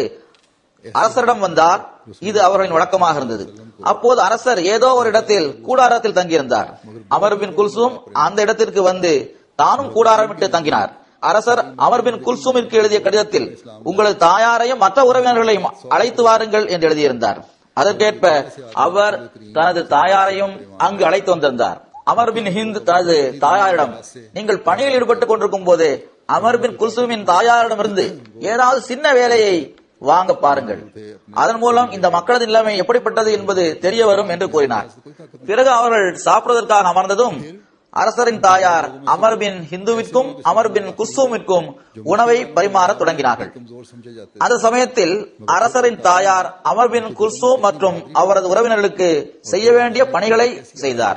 Speaker 3: அரசரிடம் வந்தார் இது அவர்களின் வழக்கமாக இருந்தது அப்போது அரசர் ஏதோ ஒரு இடத்தில் கூடாரத்தில் தங்கியிருந்தார் அமர் பின் குல்சூம் அந்த இடத்திற்கு வந்து தானும் கூடாரமிட்டு தங்கினார் அரசர் அமர் பின் குல்சூமிற்கு எழுதிய கடிதத்தில் உங்களது தாயாரையும் மற்ற உறவினர்களையும் அழைத்து வாருங்கள் என்று எழுதியிருந்தார் அதற்கேற்ப அவர் தனது தாயாரையும் அங்கு அழைத்து வந்திருந்தார் அமர் பின் ஹிந்த் தனது தாயாரிடம் நீங்கள் பணியில் ஈடுபட்டுக் கொண்டிருக்கும் போது அமர் பின் குல்சூமின் தாயாரிடமிருந்து ஏதாவது சின்ன வேலையை வாங்க பாருங்கள் அதன் மூலம் இந்த மக்களது நிலைமை எப்படிப்பட்டது என்பது தெரிய வரும் என்று கூறினார் பிறகு அவர்கள் சாப்பிடுவதற்காக அமர்ந்ததும் அரசரின் தாயார் அமர் பின் ஹிந்துவிற்கும் அமர் பின் குஸ்ஸூமிற்கும் உணவை பரிமாற தொடங்கினார்கள்
Speaker 1: कमजोर समझे जाते
Speaker 3: அந்த சமயத்தில் அரசரின் தாயார் அமர் பின் குல்சூம் மற்றும் அவரது உறவினர்களுக்கு செய்ய வேண்டிய பணிகளை செய்தார்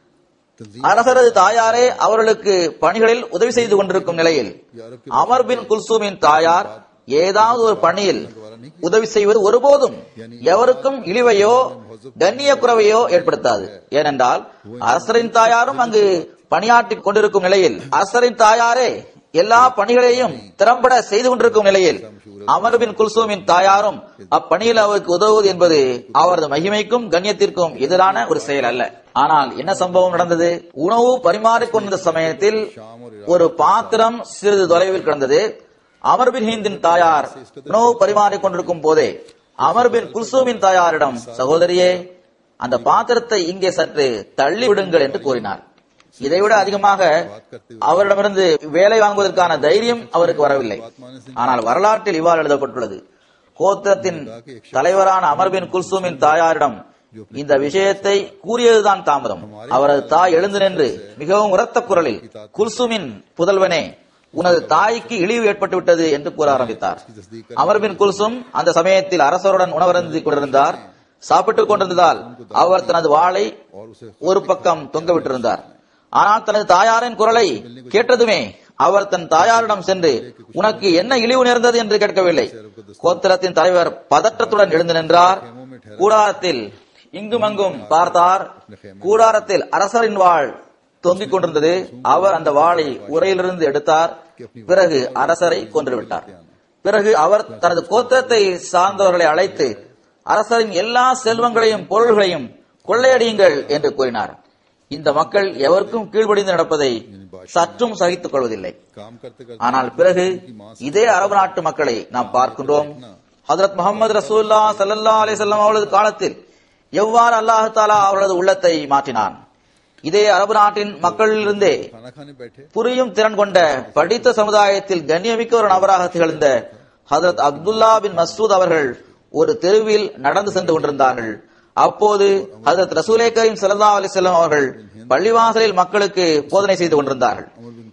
Speaker 3: அரசரது தாயாரே அவர்களுக்கு பணிகளில் உதவி செய்து கொண்டிருக்கும் நிலையில் அமர் பின் குல்சூமின் தாயார் ஏதாவது ஒரு பணியில் உதவி செய்வது ஒருபோதும் எவருக்கும் இழிவையோ கண்ணிய குறைவையோ ஏற்படுத்தாது ஏனென்றால் அரசரின் தாயாரும் அங்கு பணியாற்றிக் கொண்டிருக்கும் நிலையில் அரசரின் தாயாரே எல்லா பணிகளையும் திறம்பட செய்து கொண்டிருக்கும் நிலையில் அமர் பின் குல்சூமின் தாயாரும் அப்பணியில் அவருக்கு உதவுவது என்பது அவரது மகிமைக்கும் கண்ணியத்திற்கும் எதிரான ஒரு செயல் அல்ல ஆனால் என்ன சம்பவம் நடந்தது உணவு பரிமாறிக் கொண்ட சமயத்தில் ஒரு பாத்திரம் சிறிது தொலைவில் கிடந்தது அமர் பின் ஹிந்தின் தாயார் உணவு பரிமாறிக் கொண்டிருக்கும் போதே அமர் பின் குல்சூமின் தாயாரிடம் சகோதரியே அந்த பாத்திரத்தை இங்கே சற்று தள்ளி விடுங்கள் என்று கூறினார் இதைவிட அதிகமாக அவரிடமிருந்து வேலை வாங்குவதற்கான தைரியம் அவருக்கு வரவில்லை ஆனால் வரலாற்றில் இவ்வாறு எழுதப்பட்டுள்ளது கோத்திரத்தின் தலைவரான அமர் பின் குல்சூமின் தாயாரிடம் இந்த விஷயத்தை கூறியதுதான் தாமதம் அவரது தாய் எழுந்து நின்று மிகவும் உரத்த குரலில் குல்சூமின் புதல்வனே உனது தாய்க்கு இழிவு ஏற்பட்டு விட்டது என்று கூற ஆரம்பித்தார் அமர் பின் குல்சும் அந்த சமயத்தில் அரசருடன் உணவருந்தி கொண்டிருந்தார் சாப்பிட்டுக் கொண்டிருந்ததால் அவர் தனது வாளை ஒரு பக்கம் தொங்க விட்டிருந்தார் ஆனால் தனது தாயாரின் குரலை கேட்டதுமே அவர் தன் தாயாரிடம் சென்று உனக்கு என்ன இழிவு நேர்ந்தது என்று கேட்கவில்லை கோத்திரத்தின் தலைவர் பதற்றத்துடன் எழுந்து நின்றார் கூடாரத்தில் இங்கும் அங்கும் பார்த்தார் கூடாரத்தில் அரசரின் வாழ் தொங்கிக் கொண்டிருந்தது அவர் அந்த வாளை உரையிலிருந்து எடுத்தார் பிறகு அரசரை கொன்றுவிட்டார் பிறகு அவர் தனது கோத்திரத்தை சார்ந்தவர்களை அழைத்து அரசரின் எல்லா செல்வங்களையும் பொருள்களையும் கொள்ளையடியுங்கள் என்று கூறினார் இந்த மக்கள் எவருக்கும் கீழ்ப்படிந்து நடப்பதை சற்றும் சகித்துக் கொள்வதில்லை
Speaker 1: काम करते करते
Speaker 3: ஆனால் பிறகு இதே அரபு நாட்டு மக்களை நாம் பார்க்கின்றோம் ஹதரத் முகமது ரசூல்லா ஸல்லல்லாஹு அலைஹி வஸல்லம் அவர்களது காலத்தில் எவ்வாறு அல்லாஹ் தாலா அவர்களது உள்ளத்தை மாற்றினான் இதே அரபு நாட்டின் மக்களிலிருந்தே
Speaker 1: खाना खाने बैठे
Speaker 3: புரியும் திறன் கொண்ட படித்த சமுதாயத்தில் கண்ணியமிக்க ஒரு நபராக திகழ்ந்த ஹதரத் அப்துல்லா பின் மஸ்ரூத் அவர்கள் ஒரு தெருவில் நடந்து சென்று கொண்டிருந்தார்கள் அப்போது ஹதரத் ரசூலே கரீம் ஸல்லல்லாஹு அலைஹி வஸல்லம் அவர்கள் பள்ளிவாசலில் மக்களுக்கு போதனை செய்து கொண்டிருந்தார்கள்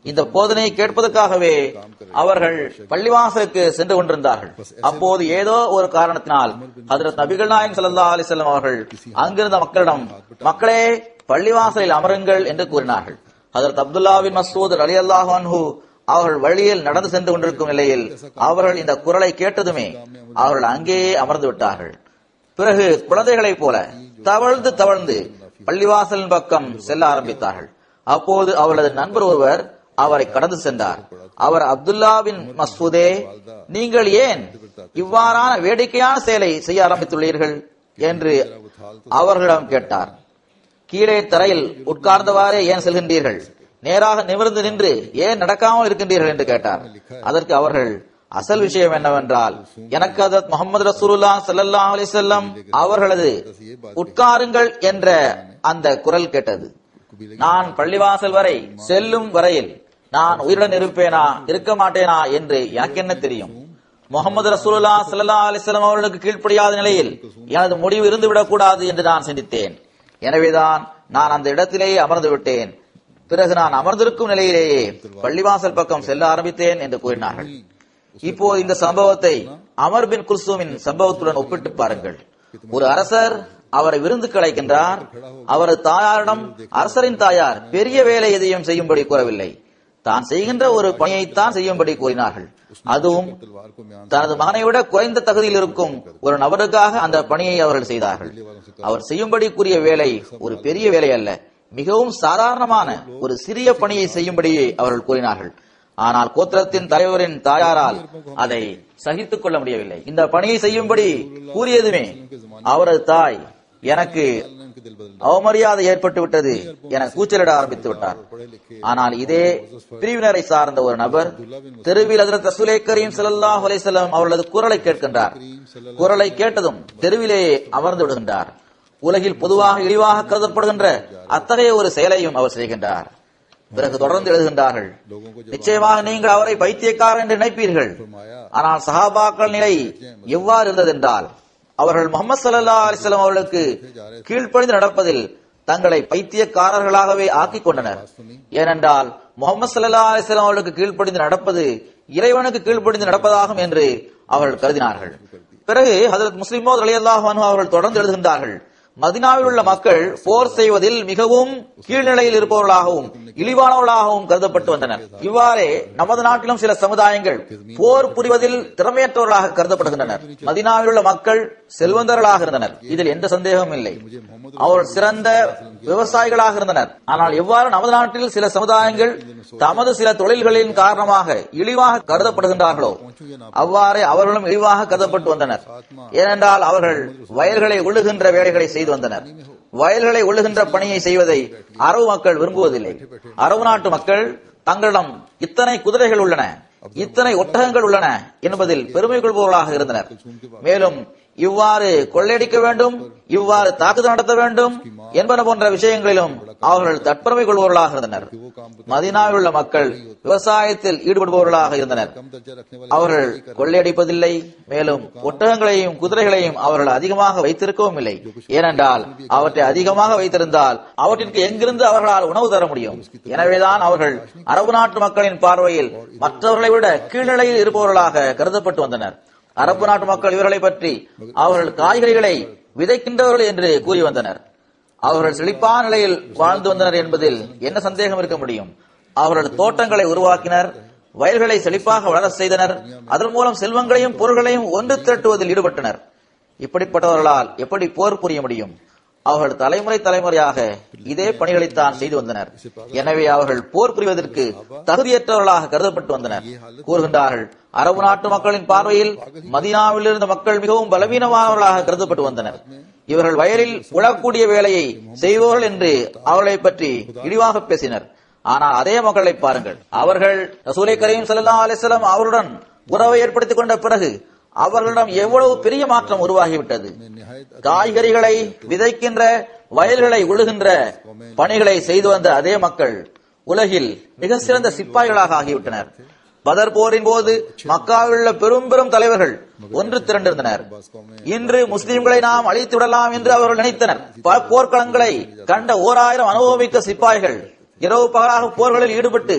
Speaker 3: இந்த போதனையை கேட்பதற்காகவே அவர்கள் பள்ளிவாசலுக்கு சென்று கொண்டிருந்தார்கள் அப்போது ஏதோ ஒரு காரணத்தினால் ஹதரத் நபிகள் நாயகம் ஸல்லல்லாஹு அலைஹி வஸல்லம் அவர்கள் அங்கிருந்த மக்களிடம் மக்களே பள்ளிவாசலில் அமருங்கள் என்று கூறினார்கள் ஹதரத் அப்துல்லா பின் மஸ்ஊத் ரலியல்லாஹு அன்ஹு அவர்கள் வழியில் நடந்து சென்று கொண்டிருக்கும் நிலையில் அவர்கள் இந்த குரலை கேட்டதுமே அவர்கள் அங்கேயே அமர்ந்து விட்டார்கள் பிறகு குழந்தைகளைப் போல தவழ்ந்து தவழ்ந்து பள்ளிவாசலின் பக்கம் செல்ல ஆரம்பித்தார்கள் அப்போது அவளது நண்பர் ஒருவர் அவரை கடந்து சென்றார் அவர் அப்துல்லா பின் மசூதே நீங்கள் ஏன் இவ்வாறான வேடிக்கையான செயலை செய்ய ஆரம்பித்துள்ளீர்கள் என்று அவர்களிடம் கேட்டார் கீழே தரையில் உட்கார்ந்தவாறே ஏன் செல்கின்றீர்கள் நேராக நிமிர்ந்து நின்று ஏன் நடக்காமல் இருக்கின்றீர்கள் என்று கேட்டார் அதற்கு அவர்கள் அசல் விஷயம் என்னவென்றால் எனக்கு அதத் முகமது ரசூலுல்லா ஸல்லல்லாஹு அலைஹி வஸல்லம் அவர்களது உட்காருங்கள் என்ற அந்த குரல் கேட்டது நான் பள்ளிவாசல் வரை செல்லும் வரையில் நான் உயிருடன் இருப்பேனா இருக்க மாட்டேனா என்று எனக்கு என்ன தெரியும் முகமது ரசூலுல்லா ஸல்லல்லாஹு அலைஹி வஸல்லம் அவர்களுக்கு கீழ்ப்படியாத நிலையில் எனது முடிவு இருந்துவிடக் கூடாது என்று நான் சிந்தித்தேன் எனவேதான் நான் அந்த இடத்திலேயே அமர்ந்து விட்டேன் பிறகு நான் அமர்ந்திருக்கும் நிலையிலேயே பள்ளிவாசல் பக்கம் செல்ல ஆரம்பித்தேன் என்று கூறினார்கள் இப்போது இந்த சம்பவத்தை அமர் பின் குல்சூமின் சம்பவத்துடன் ஒப்பிட்டு பாருங்கள் ஒரு அரசர் அவரை விருந்துக்கு அழைக்கின்றார் அவரது தாயாரிடம் அரசரின் தாயார் பெரிய வேலை எதையும் செய்யும்படி கூறவில்லை தான் செய்கின்ற ஒரு பணியைத்தான் செய்யும்படி கூறினார்கள் அதுவும் தனது மகனை விட குறைந்த தகுதியில் இருக்கும் ஒரு நபருக்காக அந்த பணியை அவர்கள் செய்தார்கள் அவர் செய்யும்படி கூறிய வேலை ஒரு பெரிய வேலை அல்ல மிகவும் சாதாரணமான ஒரு சிறிய பணியை செய்யும்படி அவர்கள் கூறினார்கள் ஆனால் கோத்திரத்தின் தலைவரின் தாயாரால் அதை சகித்துக் கொள்ள முடியவில்லை இந்த பணியை செய்யும்படி கூறியதுமே அவரது தாய் எனக்கு அவமரியாதை ஏற்பட்டு விட்டது என கூச்சலிட ஆரம்பித்து விட்டார் ஆனால் இதே பிரிவினரை சார்ந்த ஒரு நபர் தெருவில் அதில் ரசூலே கரீம் ஸல்லல்லாஹு அலைஹி வஸல்லம் அவர்களது குரலை கேட்கின்றார் குரலை கேட்டதும் தெருவிலேயே அமர்ந்து விடுகின்றார் உலகில் பொதுவாக இழிவாக கருதப்படுகின்ற அத்தகைய ஒரு செயலையும் அவர் செய்கின்றார் பிறகு தொடர்ந்து எழுதுகின்றார்கள் நிச்சயமாக நீங்கள் அவரை பைத்தியக்காரர் என்று நினைப்பீர்கள் ஆனால் சஹாபாக்கள் நிலை எவ்வாறு இருந்ததென்றால் அவர்கள் முகமது சல்லா அலிஸ்லாம் அவர்களுக்கு கீழ்ப்படிந்து நடப்பதில் தங்களை பைத்தியக்காரர்களாகவே ஆக்கிக் கொண்டனர் ஏனென்றால் முகமது சல்லா அலிஸ்லாம் அவர்களுக்கு கீழ்ப்படிந்து நடப்பது இறைவனுக்கு கீழ்ப்படிந்து நடப்பதாகும் என்று அவர்கள் கருதினார்கள் பிறகு ஹதரத் முஸ்லிமோ அலியல்லாஹ் அவர்கள் தொடர்ந்து எழுதுகின்றார்கள் மதினாவில் உள்ள மக்கள் போர் செய்வதில் மிகவும் கீழ்நிலையில் இருப்பவர்களாகவும் இழிவானவர்களாகவும் கருதப்பட்டு வந்தனர் இவ்வாறே நமது நாட்டிலும் சில சமுதாயங்கள் போர் புரிவதில் திறமையற்றவர்களாக கருதப்படுகின்றனர் மதினாவில் உள்ள மக்கள் செல்வந்தர்களாக இருந்தனர் இதில் எந்த சந்தேகமும் இல்லை அவர்கள் சிறந்த விவசாயிகளாக இருந்தனர் ஆனால் எவ்வாறு நமது நாட்டில் சில சமுதாயங்கள் தமது சில தொழில்களின் காரணமாக இழிவாக கருதப்படுகின்றார்களோ அவ்வாறே அவர்களும் இழிவாக கருதப்பட்டு வந்தனர் ஏனென்றால் அவர்கள் வயல்களை உழுகின்ற வேலைகளை செய்து வந்தனர் வயல்களை உழுகின்ற பணியை செய்வதை அரபு மக்கள் விரும்புவதில்லை அரபு நாட்டு மக்கள் தங்களிடம் இத்தனை குதிரைகள் உள்ளன இத்தனை ஒட்டகங்கள் உள்ளன என்பதில் பெருமை கொள்பவர்களாக இருந்தனர் மேலும் இவ்வாறு கொள்ளையடிக்க வேண்டும் இவ்வாறு தாக்குதல் நடத்த வேண்டும் என்பன போன்ற விஷயங்களிலும் அவர்கள் தற்பெருமை கொள்பவர்களாக இருந்தனர் மதினாவில் உள்ள மக்கள் விவசாயத்தில் ஈடுபடுபவர்களாக இருந்தனர் அவர்கள் கொள்ளையடிப்பதில்லை மேலும் ஒட்டகங்களையும் குதிரைகளையும் அவர்கள் அதிகமாக வைத்திருக்கவும் இல்லை ஏனென்றால் அவற்றை அதிகமாக வைத்திருந்தால் அவற்றிற்கு எங்கிருந்து அவர்களால் உணவு தர முடியும் எனவேதான் அவர்கள் அரபு நாட்டு மக்களின் பார்வையில் மற்றவர்களை விட கீழ்நிலையில் இருப்பவர்களாக கருதப்பட்டு வந்தனர் அரபு நாட்டு மக்கள் இவர்களை பற்றி அவர்கள் காய்கறிகளை விதைக்கின்றவர்கள் என்று கூறி வந்தனர் அவர்கள் செழிப்பான நிலையில் வாழ்ந்து வந்தனர் என்பதில் என்ன சந்தேகம் இருக்க முடியும் அவர்கள் தோட்டங்களை உருவாக்கினர் வயல்களை செழிப்பாக வளர செய்தனர் அதன் மூலம் செல்வங்களையும் பொருள்களையும் ஒன்று திரட்டுவதில் ஈடுபட்டனர் இப்படிப்பட்டவர்களால் எப்படி போர் புரிய முடியும் அவர்கள் தலைமுறை தலைமுறையாக இதே பணிகளைத்தான் செய்து வந்தனர் எனவே அவர்கள் போர் புரிவதற்கு தகுதியற்றவர்களாக கருதப்பட்டு வந்தனர் கூறுகின்றார்கள் அரபு நாட்டு மக்களின் பார்வையில் மதினாவில் இருந்த மக்கள் மிகவும் பலவீனமானவர்களாக கருதப்பட்டு வந்தனர் இவர்கள் வயலில் உழக்கூடிய வேலையை செய்வோர்கள் என்று அவர்களை பற்றி இழிவாக பேசினர் ஆனால் அதே மக்களை பாருங்கள் அவர்கள் ரசூலை கரீம் சல்லா அலிஸ்லாம் அவருடன் உறவை ஏற்படுத்திக் கொண்ட பிறகு அவர்களிடம் எவ்வளவு பெரிய மாற்றம் உருவாகிவிட்டது காய்கறிகளை விதைக்கின்ற வயல்களை உழுகின்ற பணிகளை செய்து வந்த அதே மக்கள் உலகில் மிக சிறந்த சிப்பாய்களாக ஆகிவிட்டனர் பதர் போரின் போது மக்காவில் உள்ள பெரும் பெரும் தலைவர்கள் ஒன்று திரண்டிருந்தனர் இன்று முஸ்லிம்களை நாம் அழித்து விடலாம் என்று அவர்கள் நினைத்தனர் பல போர்க்களங்களை கண்ட ஓர் ஆயிரம் அனுபவமிக்க சிப்பாய்கள் இரவு பகலாக போர்களில் ஈடுபட்டு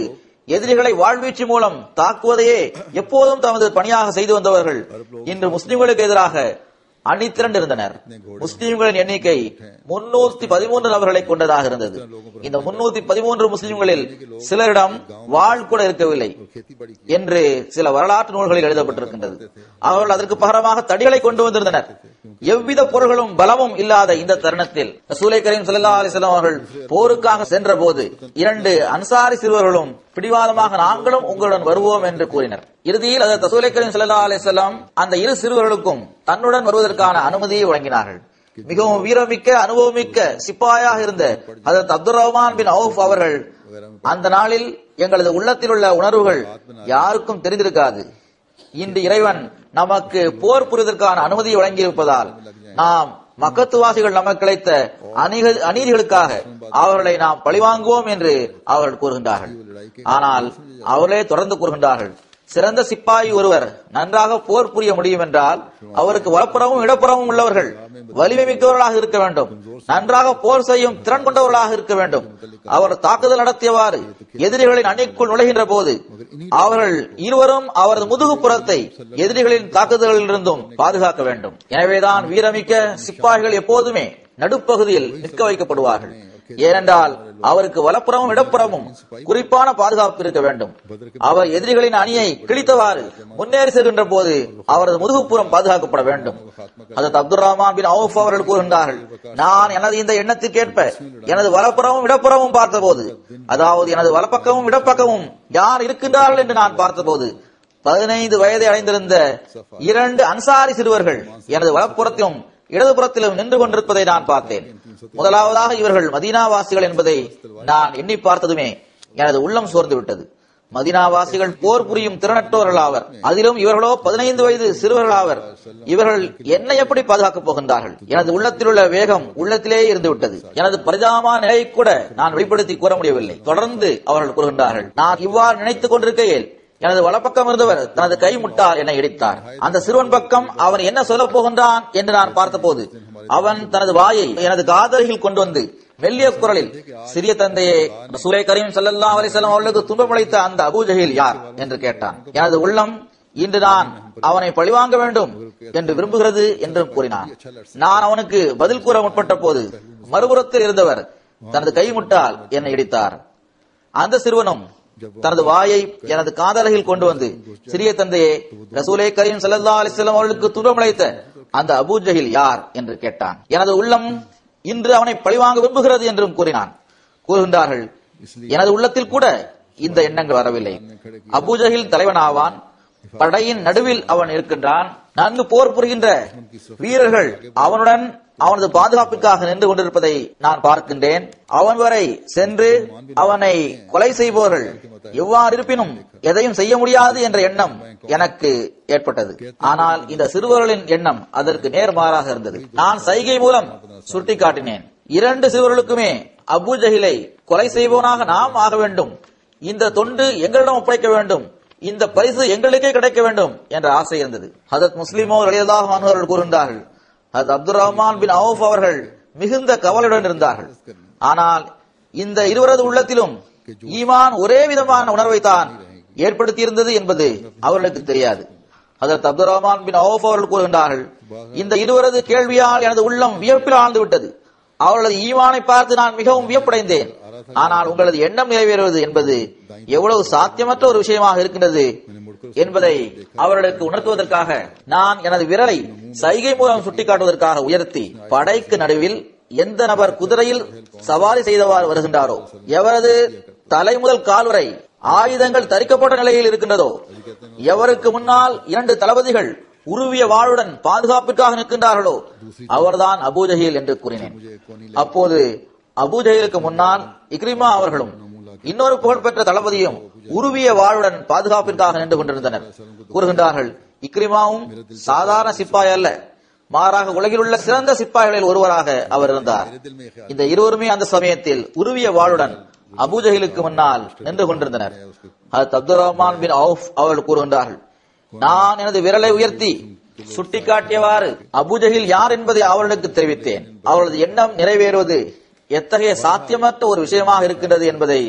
Speaker 3: எதிரிகளை வாழ்வீச்சு மூலம் தாக்குவதையே எப்போதும் தமது பணியாக செய்து வந்தவர்கள் இன்று முஸ்லிம்களுக்கு எதிராக அணிதிரண்டு இருந்தனர் முஸ்லிம்களின் எண்ணிக்கை முன்னூத்தி பதிமூன்று நபர்களை கொண்டதாக இருந்தது இந்த முன்னூத்தி பதிமூன்று முஸ்லிம்களில் சிலரிடம் வாழ் கூட இருக்கவில்லை என்று சில வரலாற்று நூல்களில் எழுதப்பட்டிருக்கின்றது அவர்கள் அதற்கு பகரமாக தடிகளை கொண்டு வந்திருந்தனர் எவ்வித பொருள்களும் பலமும் இல்லாத இந்த தருணத்தில் ரசூலை கரீம் ஸல்லல்லாஹு அலைஹி வஸல்லம் அவர்கள் போருக்காக சென்ற போது இரண்டு அன்சாரி சிறுவர்களும் பிடிவாதமாக நாங்களும் உங்களுடன் வருவோம் என்று கூறினர் இறுதியில் அதற்கு ரசூலை கரீம் ஸல்லல்லாஹு அலைஹி வஸல்லம் அந்த இரு சிறுவர்களுக்கும் தன்னுடன் வருவதற்கான அனுமதியை வழங்கினார்கள் மிகவும் வீரமிக்க அனுபவமிக்க சிப்பாயாக இருந்த அதற்கு அப்துல் ரஹ்மான் பின் அவுஃப் அவர்கள் அந்த நாளில் எங்களது உள்ளத்தில் உள்ள உணர்வுகள் யாருக்கும் தெரிந்திருக்காது இன்று இறைவன் நமக்கு போர் புரிவதற்கான அனுமதியை வழங்கியிருப்பதால் நாம் மக்கத்துவாசிகள் நமக்கு கிடைத்த அணிகள் அநீதிகளுக்காக அவர்களை நாம் பழிவாங்குவோம் என்று அவர்கள் கூறுகின்றார்கள் ஆனால் அவர்களே தொடர்ந்து கூறுகின்றார்கள் சிறந்த சிப்பாய் ஒருவர் நன்றாக போர் புரிய முடியும் என்றால் அவருக்கு வலப்புறமும் இடப்புறமும் உள்ளவர்கள் வலிமை மிக்கவர்களாக இருக்க வேண்டும் நன்றாக போர் செய்யும் திறன் கொண்டவர்களாக இருக்க வேண்டும் அவர் தாக்குதல் நடத்தியவாறு எதிரிகளின் அணிக்குள் நுழைகின்ற போது அவர்கள் இருவரும் அவரது முதுகுப்புறத்தை எதிரிகளின் தாக்குதல்களிலிருந்தும் பாதுகாக்க வேண்டும் எனவேதான் வீரமிக்க சிப்பாய்கள் எப்போதுமே நடுப்பகுதியில் நிற்க வைக்கப்படுவார்கள் ஏனென்றால் அவருக்கு வலப்புறமும் இடப்புறமும் குறிப்பான பாதுகாப்பு இருக்க வேண்டும் அவர் எதிரிகளின் அணியை கிழித்தவாறு முன்னேறி செல்கின்ற போது அவரது முதுகுப்புறம் பாதுகாக்கப்பட வேண்டும் அதற்கு அப்துல் ரஹ்மான் பின் அவுஃப் அவர்கள் கூறுகின்றார்கள் நான் எனது இந்த எண்ணத்திற்கேற்ப எனது வலப்புறமும் இடப்புறமும் பார்த்தபோது அதாவது எனது வலப்பக்கமும் இடப்பக்கமும் யார் இருக்கின்றார்கள் என்று நான் பார்த்தபோது பதினைந்து வயதை அடைந்திருந்த இரண்டு அன்சாரி சிறுவர்கள் எனது வலப்புறத்திலும் இடதுபுறத்திலும் நின்று கொண்டிருப்பதை நான் பார்த்தேன் முதலாவதாக இவர்கள் மதீனாவாசிகள் என்பதை நான் எண்ணி பார்த்ததுமே எனது உள்ளம் சோர்ந்து விட்டது மதினாவாசிகள் போர் புரியும் திறனற்றோர்கள் ஆவர் அதிலும் இவர்களோ பதினைந்து வயது சிறுவர்கள் ஆவர் இவர்கள் என்னை எப்படி பாதுகாக்கப் போகின்றார்கள் எனது உள்ளத்தில் உள்ள வேகம் உள்ளத்திலேயே இருந்து விட்டது எனது பரிதாபமான நிலையை கூட நான் வெளிப்படுத்தி கூற முடியவில்லை தொடர்ந்து அவர்கள் கூறுகின்றார்கள் நான் இவ்வாறு நினைத்துக் கொண்டிருக்கையில் எனது வலப்பக்கம் இருந்தவர் தனது கை முட்டால் என்னை இடித்தார் அந்த சிறுவன் பக்கம் அவன் என்ன சொல்லப் போகின்றான் என்று நான் பார்த்தபோது அவன் தனது வாயை எனது காதலில் கொண்டு வந்து மெல்லிய குரலில் சிறிய தந்தையே சூலை கரீம் ஸல்லல்லாஹு அலைஹி வஸல்லம் அவர்களுக்கு துன்பமளித்த அந்த அபூஜஹில் யார் என்று கேட்டான் எனது உள்ளம் இன்று நான் அவனை பழிவாங்க வேண்டும் என்று விரும்புகிறது என்று கூறினான் நான் அவனுக்கு பதில் கூற முற்பட்ட போது மறுபுறத்தில் இருந்தவர் தனது கைமுட்டால் என்னை இடித்தார் அந்த சிறுவனும் தனது வாயை எனது காதலகில் கொண்டு வந்து சிறிய தந்தையே ரசூலே கரீம் ஸல்லல்லாஹு அலைஹி வஸல்லம் அவர்களுக்கு துன்பமளித்த அந்த அபூஜஹில் யார் என்று கேட்டான் எனது உள்ளம் இன்று அவனை பழிவாங்க விரும்புகிறது என்றும் கூறினான் கூறுகின்றார்கள் எனது உள்ளத்தில் கூட இந்த எண்ணங்கள் வரவில்லை அபூஜஹில் தலைவனாவான் படையின் நடுவில் அவன் இருக்கின்றான் நன்கு போர் புரிகின்ற வீரர்கள் அவனுடன் அவனது பாதுகாப்பிற்காக நின்று கொண்டிருப்பதை நான் பார்க்கின்றேன் அவன் வரை சென்று அவனை கொலை செய்பவர்கள் எவ்வாறு இருப்பினும் எதையும் செய்ய முடியாது என்ற எண்ணம் எனக்கு ஏற்பட்டது ஆனால் இந்த சிறுவர்களின் எண்ணம் அதற்கு நேர்மாறாக இருந்தது நான் சைகை மூலம் சுட்டிக்காட்டினேன் இரண்டு சிறுவர்களுக்குமே அபு ஜஹிலை கொலை செய்பவனாக நாம் ஆக வேண்டும் இந்த தொண்டு எங்களிடம் ஒப்படைக்க வேண்டும் இந்த பரிசு எங்களுக்கே கிடைக்க வேண்டும் என்ற ஆசை இருந்தது ஹதத் முஸ்லிமோ ரலியல்லாஹு அன்ஹு அவர்கள் கூறுகின்றார்கள் ஹதத் அப்துல் ரஹ்மான் பின் அவுஃப் அவர்கள் மிகுந்த கவலையுடன் இருந்தார்கள் ஆனால் இந்த இருவரது உள்ளத்திலும் ஈமான் ஒரே விதமான உணர்வை தான் ஏற்படுத்தியிருந்தது என்பது அவர்களுக்கு தெரியாது அதற்கு அப்துல் ரஹ்மான் பின் அவுஃப் அவர்கள் கூறுகின்றார்கள் இந்த இருவரது கேள்வியால் எனது உள்ளம் வியப்பில் ஆழ்ந்து விட்டது அவர்களது ஈமானை பார்த்து நான் மிகவும் வியப்படைந்தேன் ஆனால் உங்களது எண்ணம் நிறைவேறுவது என்பது எவ்வளவு சாத்தியமற்ற ஒரு விஷயமாக இருக்கின்றது என்பதை அவர்களுக்கு உணர்த்துவதற்காக நான் எனது விரலை சைகை மூலம் சுட்டிக்காட்டுவதற்காக உயர்த்தி படைக்கு நடுவில் எந்த நபர் குதிரையில் சவாரி செய்தவாறு வருகின்றாரோ எவரது தலை முதல் கால் வரை ஆயுதங்கள் தரிக்கப்பட்ட நிலையில் இருக்கின்றதோ எவருக்கு முன்னால் இரண்டு தளபதிகள் உருவிய வாளுடன் பாதுகாப்பிற்காக நிற்கின்றார்களோ அவர்தான் அபூஜஹில் என்று கூறினேன் அப்போது அபூஜஹிலுக்கு முன்னால் இக்ரிமா அவர்களும் இன்னொரு புகழ்பெற்ற தளபதியும் உருவிய வாளுடன் பாதுகாப்பிற்காக நின்று கொண்டிருந்தனர் கூறுகின்றார்கள் இக்ரிமாவும் சாதாரண சிப்பாய் அல்ல மாறாக உலகில் உள்ள சிறந்த சிப்பாய்களில் ஒருவராக அவர் இருந்தார் இந்த இருவருமே அந்த சமயத்தில் உருவிய வாளுடன் அபூஜஹிலுக்கு முன்னால் நின்று கொண்டிருந்தனர் அது அப்துல் ரஹ்மான் பின் அவுஃப் அவர்கள் கூறுகின்றார்கள் நான் எனது விரலை உயர்த்தி சுட்டிக்காட்டியவாறு அபுஜஹில் யார் என்பதை அவர்களுக்கு தெரிவித்தேன் அவர்களது எண்ணம் நிறைவேறுவது எத்தகைய சாத்தியமற்ற ஒரு விஷயமாக இருக்கின்றது என்பதை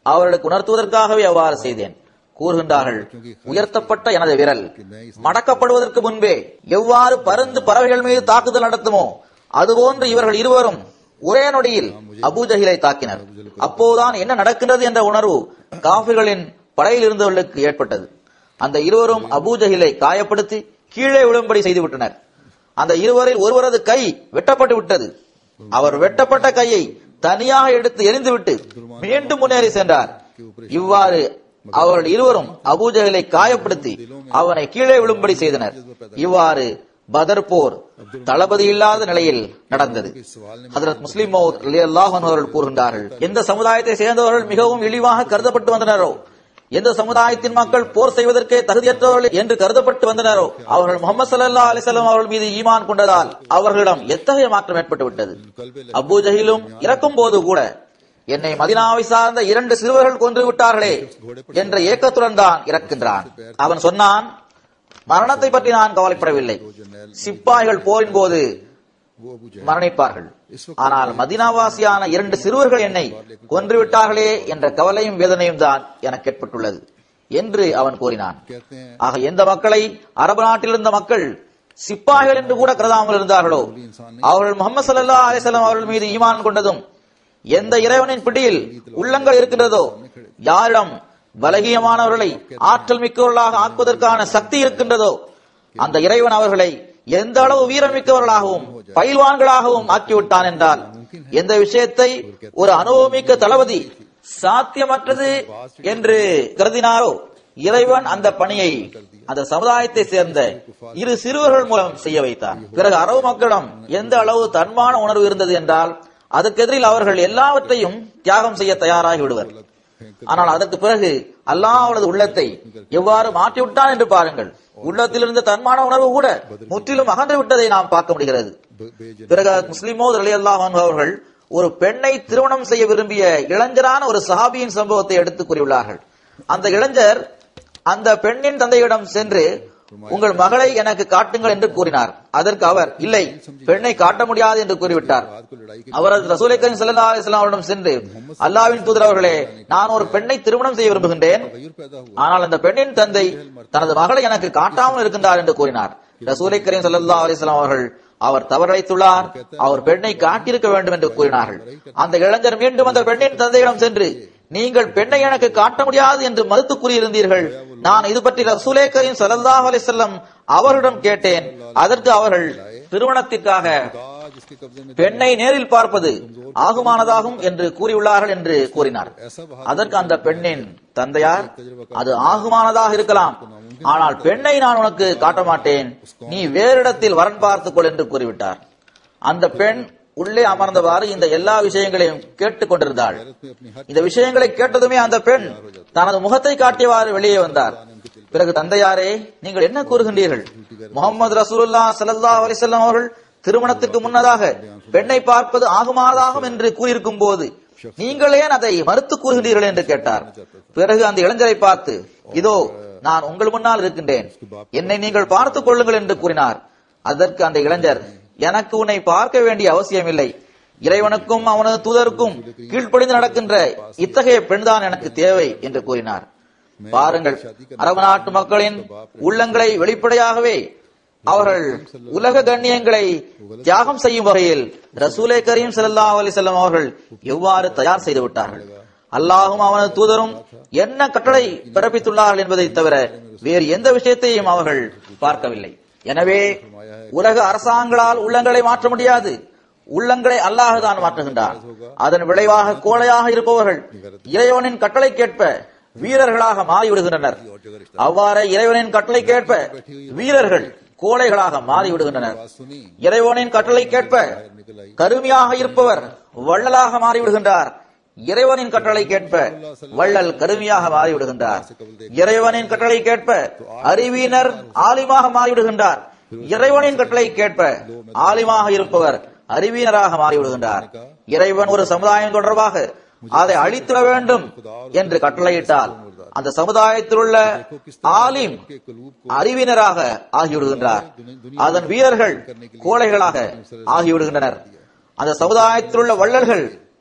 Speaker 3: அவர்களுக்கு உணர்த்துவதற்காகவே அவ்வாறு செய்தேன் கூறுகின்றார்கள் உயர்த்தப்பட்ட எனது விரல் மடக்கப்படுவதற்கு முன்பே எவ்வாறு பருந்து பறவைகள் மீது தாக்குதல் நடத்துமோ அதுபோன்று இவர்கள் இருவரும் ஒரே நொடியில் அபூஜஹிலை தாக்கினர் அப்போதுதான் என்ன நடக்கின்றது என்ற உணர்வு காபிர்களின் படையில் இருந்தவர்களுக்கு ஏற்பட்டது அந்த இருவரும் அபூஜஹிலை காயப்படுத்தி கீழே விழும்படி செய்துவிட்டனர் அந்த இருவரில் ஒருவரது கை வெட்டப்பட்டு விட்டது அவர் வெட்டப்பட்ட கையை தனியாக எடுத்து எரிந்துவிட்டு மீண்டும் முன்னேறி சென்றார் இவ்வாறு அவர்கள் இருவரும் அபூஜஹலை காயப்படுத்தி அவனை கீழே விழும்படி செய்தனர் இவ்வாறு பதர் போர் தளபதி இல்லாத நிலையில் நடந்தது ஹதரத் முஸ்லிம் மௌத் ரலியல்லாஹு அன்ஹு அவர்கள் கூறுகின்றார்கள் எந்த சமுதாயத்தை சேர்ந்தவர்கள் மிகவும் இழிவாக கருதப்பட்டு வந்தனரோ எந்த சமுதாயத்தின் மக்கள் போர் செய்வதற்கே தகுதியற்றவர்கள் என்று கருதப்பட்டு வந்தனரோ அவர்கள் முகமது சல்லா அலிசல்லாம் அவர்கள் மீது ஈமான் கொண்டதால் அவர்களிடம் எத்தகைய மாற்றம் ஏற்பட்டு விட்டது அபூ ஜஹிலும் இறக்கும் போது கூட என்னை மதினாவை சார்ந்த இரண்டு சிறுவர்கள் கொன்று விட்டார்களே என்ற ஏக்கத்துடன் தான் இறக்கின்றான் அவன் சொன்னான் மரணத்தை பற்றி நான் கவலைப்படவில்லை சிப்பாய்கள் போரின் போது
Speaker 1: वो अबू जहल
Speaker 3: மரணிப்பார்கள் ஆனால் மதினாவாசியான இரண்டு சிறுவர்கள் என்னை கொன்றுவிட்டார்களே என்ற கவலையும் வேதனையும் தான் எனக்கு ஏற்பட்டுள்ளது என்று அவன் கூறினான்
Speaker 1: कहते हैं
Speaker 3: ஆக எந்த மக்களை அரபு நாட்டில் இருந்த மக்கள் சிப்பாய்கள் என்று கூட கருதாமல் இருந்தார்களோ அவர்கள் முகமது சல்லா அலிசல்லாம் அவர்கள் மீது ஈமான் கொண்டதும் எந்த இறைவனின் பிடியில் உள்ளங்கள் இருக்கின்றதோ யாரிடம் பலகீனமானவர்களை ஆற்றல் மிக்கவர்களாக ஆக்குவதற்கான சக்தி இருக்கின்றதோ அந்த இறைவன் அவர்களை எந்த அளவு வீரமிக்கவர்களாகவும் பயில்வான்களாகவும் ஆக்கிவிட்டான் என்றால் எந்த விஷயத்தை ஒரு அனுபவமிக்க தளபதி சாத்தியமற்றது என்று கருதினாரோ இறைவன் அந்த பணியை அந்த சமுதாயத்தை சேர்ந்த இரு சிறுவர்கள் மூலம் செய்ய வைத்தார் பிறகு அரபு மக்களிடம் எந்த அளவு தன்மான உணர்வு இருந்தது என்றால் அதற்கு எதிரில் அவர்கள் எல்லாவற்றையும் தியாகம் செய்ய தயாராகி விடுவர் ஆனால் அதற்கு பிறகு அல்லாஹ் அவளது உள்ளத்தை எவ்வாறு மாற்றிவிட்டான் என்று பாருங்கள் உள்ளத்தில் இருந்த தன்மான உணர்வு கூட முற்றிலும் அகன்று விட்டதை நாம் பார்க்க முடிகிறது
Speaker 1: ब- बेजन
Speaker 3: பிறகு முஸ்லிமோ அலி அல்லாஹ் அவர்கள் ஒரு பெண்ணை திருமணம் செய்ய விரும்பிய இளைஞரான ஒரு சஹாபியின் சம்பவத்தை எடுத்து கூறியுள்ளார்கள் அந்த இளைஞர் அந்த பெண்ணின் தந்தையிடம் சென்று உங்கள் மகளை எனக்கு காட்டுங்கள் என்று கூறினார் அதற்கு அவர் இல்லை பெண்ணை காட்ட முடியாது என்று கூறிவிட்டார்
Speaker 1: रात को लड़ाई के
Speaker 3: அவரது ரசூலை கரீம் ஸல்லல்லாஹு அலைஹி வஸல்லம் அவரிடம் சென்று அல்லாஹ்வின் தூதர் அவர்களே நான் ஒரு பெண்ணை திருமணம் செய்ய விரும்புகின்றேன்
Speaker 1: तगय्युर पैदा हुआ
Speaker 3: ஆனால் அந்த பெண்ணின் தந்தை தனது மகளை எனக்கு காட்டாமல் இருக்கின்றார் என்று கூறினார் ரசூலை கரீம் ஸல்லல்லாஹு அலைஹி வஸல்லம் அவர்கள் அவர் தவறழைத்துள்ளார் அவர் பெண்ணை காட்டியிருக்க வேண்டும் என்று கூறினார்கள் அந்த இளைஞர் மீண்டும் அந்த பெண்ணின் தந்தையிடம் சென்று நீங்கள் பெண்ணை எனக்கு காட்ட முடியாது என்று மறுத்து கூறியிருந்தீர்கள் நான் இது பற்றி ரசூலே கரீம் ஸல்லல்லாஹு அலைஹி வஸல்லம் அவர்களிடம் கேட்டேன் அதற்கு அவர்கள் திருமணத்திற்காக
Speaker 1: खुदा जिसके कब्जे में
Speaker 3: பெண்ணை நேரில் பார்ப்பது ஆகுமானதாகும் என்று கூறியுள்ளார்கள் என்று கூறினார் அதற்கு அந்த பெண்ணின் தந்தையார் அது ஆகுமானதாக இருக்கலாம் ஆனால் பெண்ணை நான் உனக்கு காட்ட மாட்டேன் நீ வேறு இடத்தில் வரன் பார்த்துக் கொள் என்று கூறிவிட்டார் அந்த பெண் உள்ளே அமர்ந்தவாறு இந்த எல்லா விஷயங்களையும் கேட்டுக் கொண்டிருந்தாள்
Speaker 1: भारत में अपनी हर
Speaker 3: இந்த விஷயங்களை கேட்டதுமே அந்த பெண் தனது முகத்தை காட்டியவாறு வெளியே வந்தார் பிறகு தந்தையாரே நீங்கள் என்ன கூறுகின்றீர்கள் முகமது ரசூலுல்லா ஸல்லல்லாஹு அலைஹி வஸல்லம் அவர்கள் திருமணத்திற்கு முன்னதாக பெண்ணை பார்ப்பது ஆகுமானதாகும் என்று கூறியிருக்கும் போது நீங்கள் ஏன் அதை மறுத்து கூறுகின்றீர்கள் என்று கேட்டார் பிறகு அந்த இளைஞரை பார்த்து இதோ நான் உங்கள் முன்னால் இருக்கின்றேன் என்னை நீங்கள் பார்த்துக் கொள்ளுங்கள் என்று கூறினார் அதற்கு அந்த இளைஞர் எனக்கு உன்னை பார்க்க வேண்டிய அவசியமில்லை இறைவனுக்கும் அவனது தூதருக்கும் கீழ்ப்படிந்து நடக்கின்ற இத்தகைய பெண்தான் எனக்கு தேவை என்று கூறினார் பாருங்கள் அரபு நாட்டு மக்களின் உள்ளங்களை வெளிப்படையாகவே அவர்கள் உலக கண்ணியங்களை தியாகம் செய்யும் வகையில் ரசூலே கரீம் ஸல்லல்லாஹு அலைஹி வஸல்லம் அவர்கள் எவ்வாறு தயார் செய்து விட்டார்கள் அல்லாஹும் அவனது தூதரும் என்ன கட்டளை பிறப்பித்துள்ளார்கள் என்பதை தவிர வேறு எந்த விஷயத்தையும் அவர்கள் பார்க்கவில்லை எனவே உலக அரசாங்கங்களால் உள்ளங்களை மாற்ற முடியாது உள்ளங்களை அல்லாஹ் தான் மாற்றுகின்றான் அதன் விளைவாக கோழையாக இருப்பவர்கள் இறைவனின் கட்டளை கேட்ப வீரர்களாக மாறிவிடுகின்றனர் அவ்வாறே இறைவனின் கட்டளை கேட்ப வீரர்கள் கோழைகளாக மாறிவிடுகின்றனர்
Speaker 1: सुनी
Speaker 3: இறைவனின் கட்டளை கேட்ப கருமையாக இருப்பவர் வள்ளலாக மாறிவிடுகின்றார் இறைவனின் கட்டளை கேட்ப வள்ளல் கருமையாக மாறிவிடுகின்றார் இறைவனின் கட்டளை கேட்ப அறிவியினர் ஆலிமாக மாறிவிடுகின்றார் இறைவனின் கட்டளை கேட்ப ஆலிமாக இருப்பவர் அறிவியனராக மாறிவிடுகின்றார் இறைவன் ஒரு சமுதாயம் தொடர்பாக அதை அழித்திட வேண்டும் என்று கட்டளையிட்டால் அந்த சமுதாயத்தில் உள்ள ஆலிம் அறிவினராக ஆகிவிடுகின்றார் அதன் வீரர்கள் கோழைகளாக ஆகிவிடுகின்றனர் அந்த சமுதாயத்தில் உள்ள வள்ளல்கள்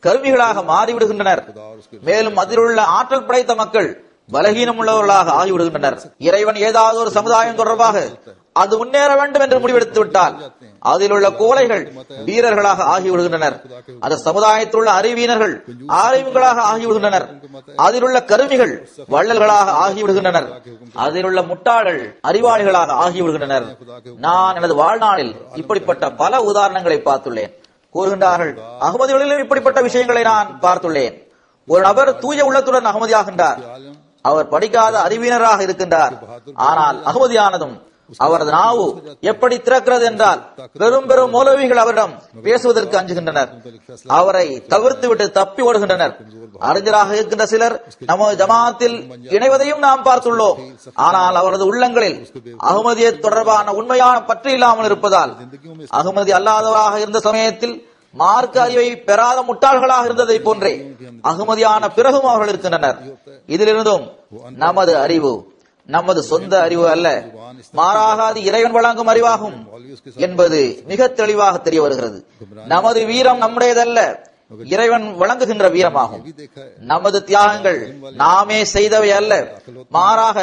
Speaker 3: கருவிகளாக மாறிவிடுகின்றனர் மேலும் அதிலுள்ள ஆற்றல் படைத்த மக்கள் பலகீனம் உள்ளவர்களாக ஆகிவிடுகின்றனர் இறைவன் ஏதாவது ஒரு சமுதாயம் தொடர்பாக அது முன்னேற வேண்டும் என்று முடிவெடுத்து விட்டால் அதில் உள்ள கோழைகள் வீரர்களாக ஆகிவிடுகின்றனர் அந்த சமுதாயத்தில் உள்ள அறிவியினர்கள் ஆய்வுகளாக ஆகிவிடுகின்றனர் அதில் உள்ள கருவிகள் வள்ளல்களாக ஆகிவிடுகின்றனர் அதில் உள்ள முட்டாள்கள் அறிவாளிகளாக ஆகிவிடுகின்றனர் நான் எனது வாழ்நாளில் இப்படிப்பட்ட பல உதாரணங்களை பார்த்துள்ளேன் கூறுகின்றார்கள் அகமதிகளிலும் இப்படிப்பட்ட விஷயங்களை நான் பார்த்துள்ளேன் ஒரு நபர் தூய உள்ளத்துடன் அகமதியாகின்றார் அவர் படிக்காத அறிவினராக இருக்கின்றார் ஆனால் அகமதியானதும் அவரது நாவு எப்படி திறக்கிறது என்றால் பெரும் பெரும் மௌலவிகள் அவரிடம் பேசுவதற்கு அஞ்சுகின்றனர் அவரை தவிர்த்து விட்டு தப்பி ஓடுகின்றனர் அறிஞராக இருக்கின்ற சிலர் நமது ஜமாத்தில் இணைவதையும் நாம் பார்த்துள்ளோம் ஆனால் அவரது உள்ளங்களில் அகமதிய தொடர்பான உண்மையான பற்று இல்லாமல் இருப்பதால் அகமதி அல்லாதவராக இருந்த சமயத்தில் மார்க்க அறிவை பெறாத முட்டாள்களாக இருந்ததை போன்றே அகமதியான பிறகும் அவர்கள் இருக்கின்றனர் இதிலிருந்தும் நமது அறிவு நமது சொந்த அறிவு அல்ல மாறாக அது இறைவன் வழங்கும் அறிவாகும் என்பது மிக தெளிவாக தெரிய வருகிறது நமது வீரம் நம்முடையதல்ல இறைவன் வழங்குகின்ற வீரமாகும் நமது தியாகங்கள் நாமே செய்தவை அல்ல மாறாக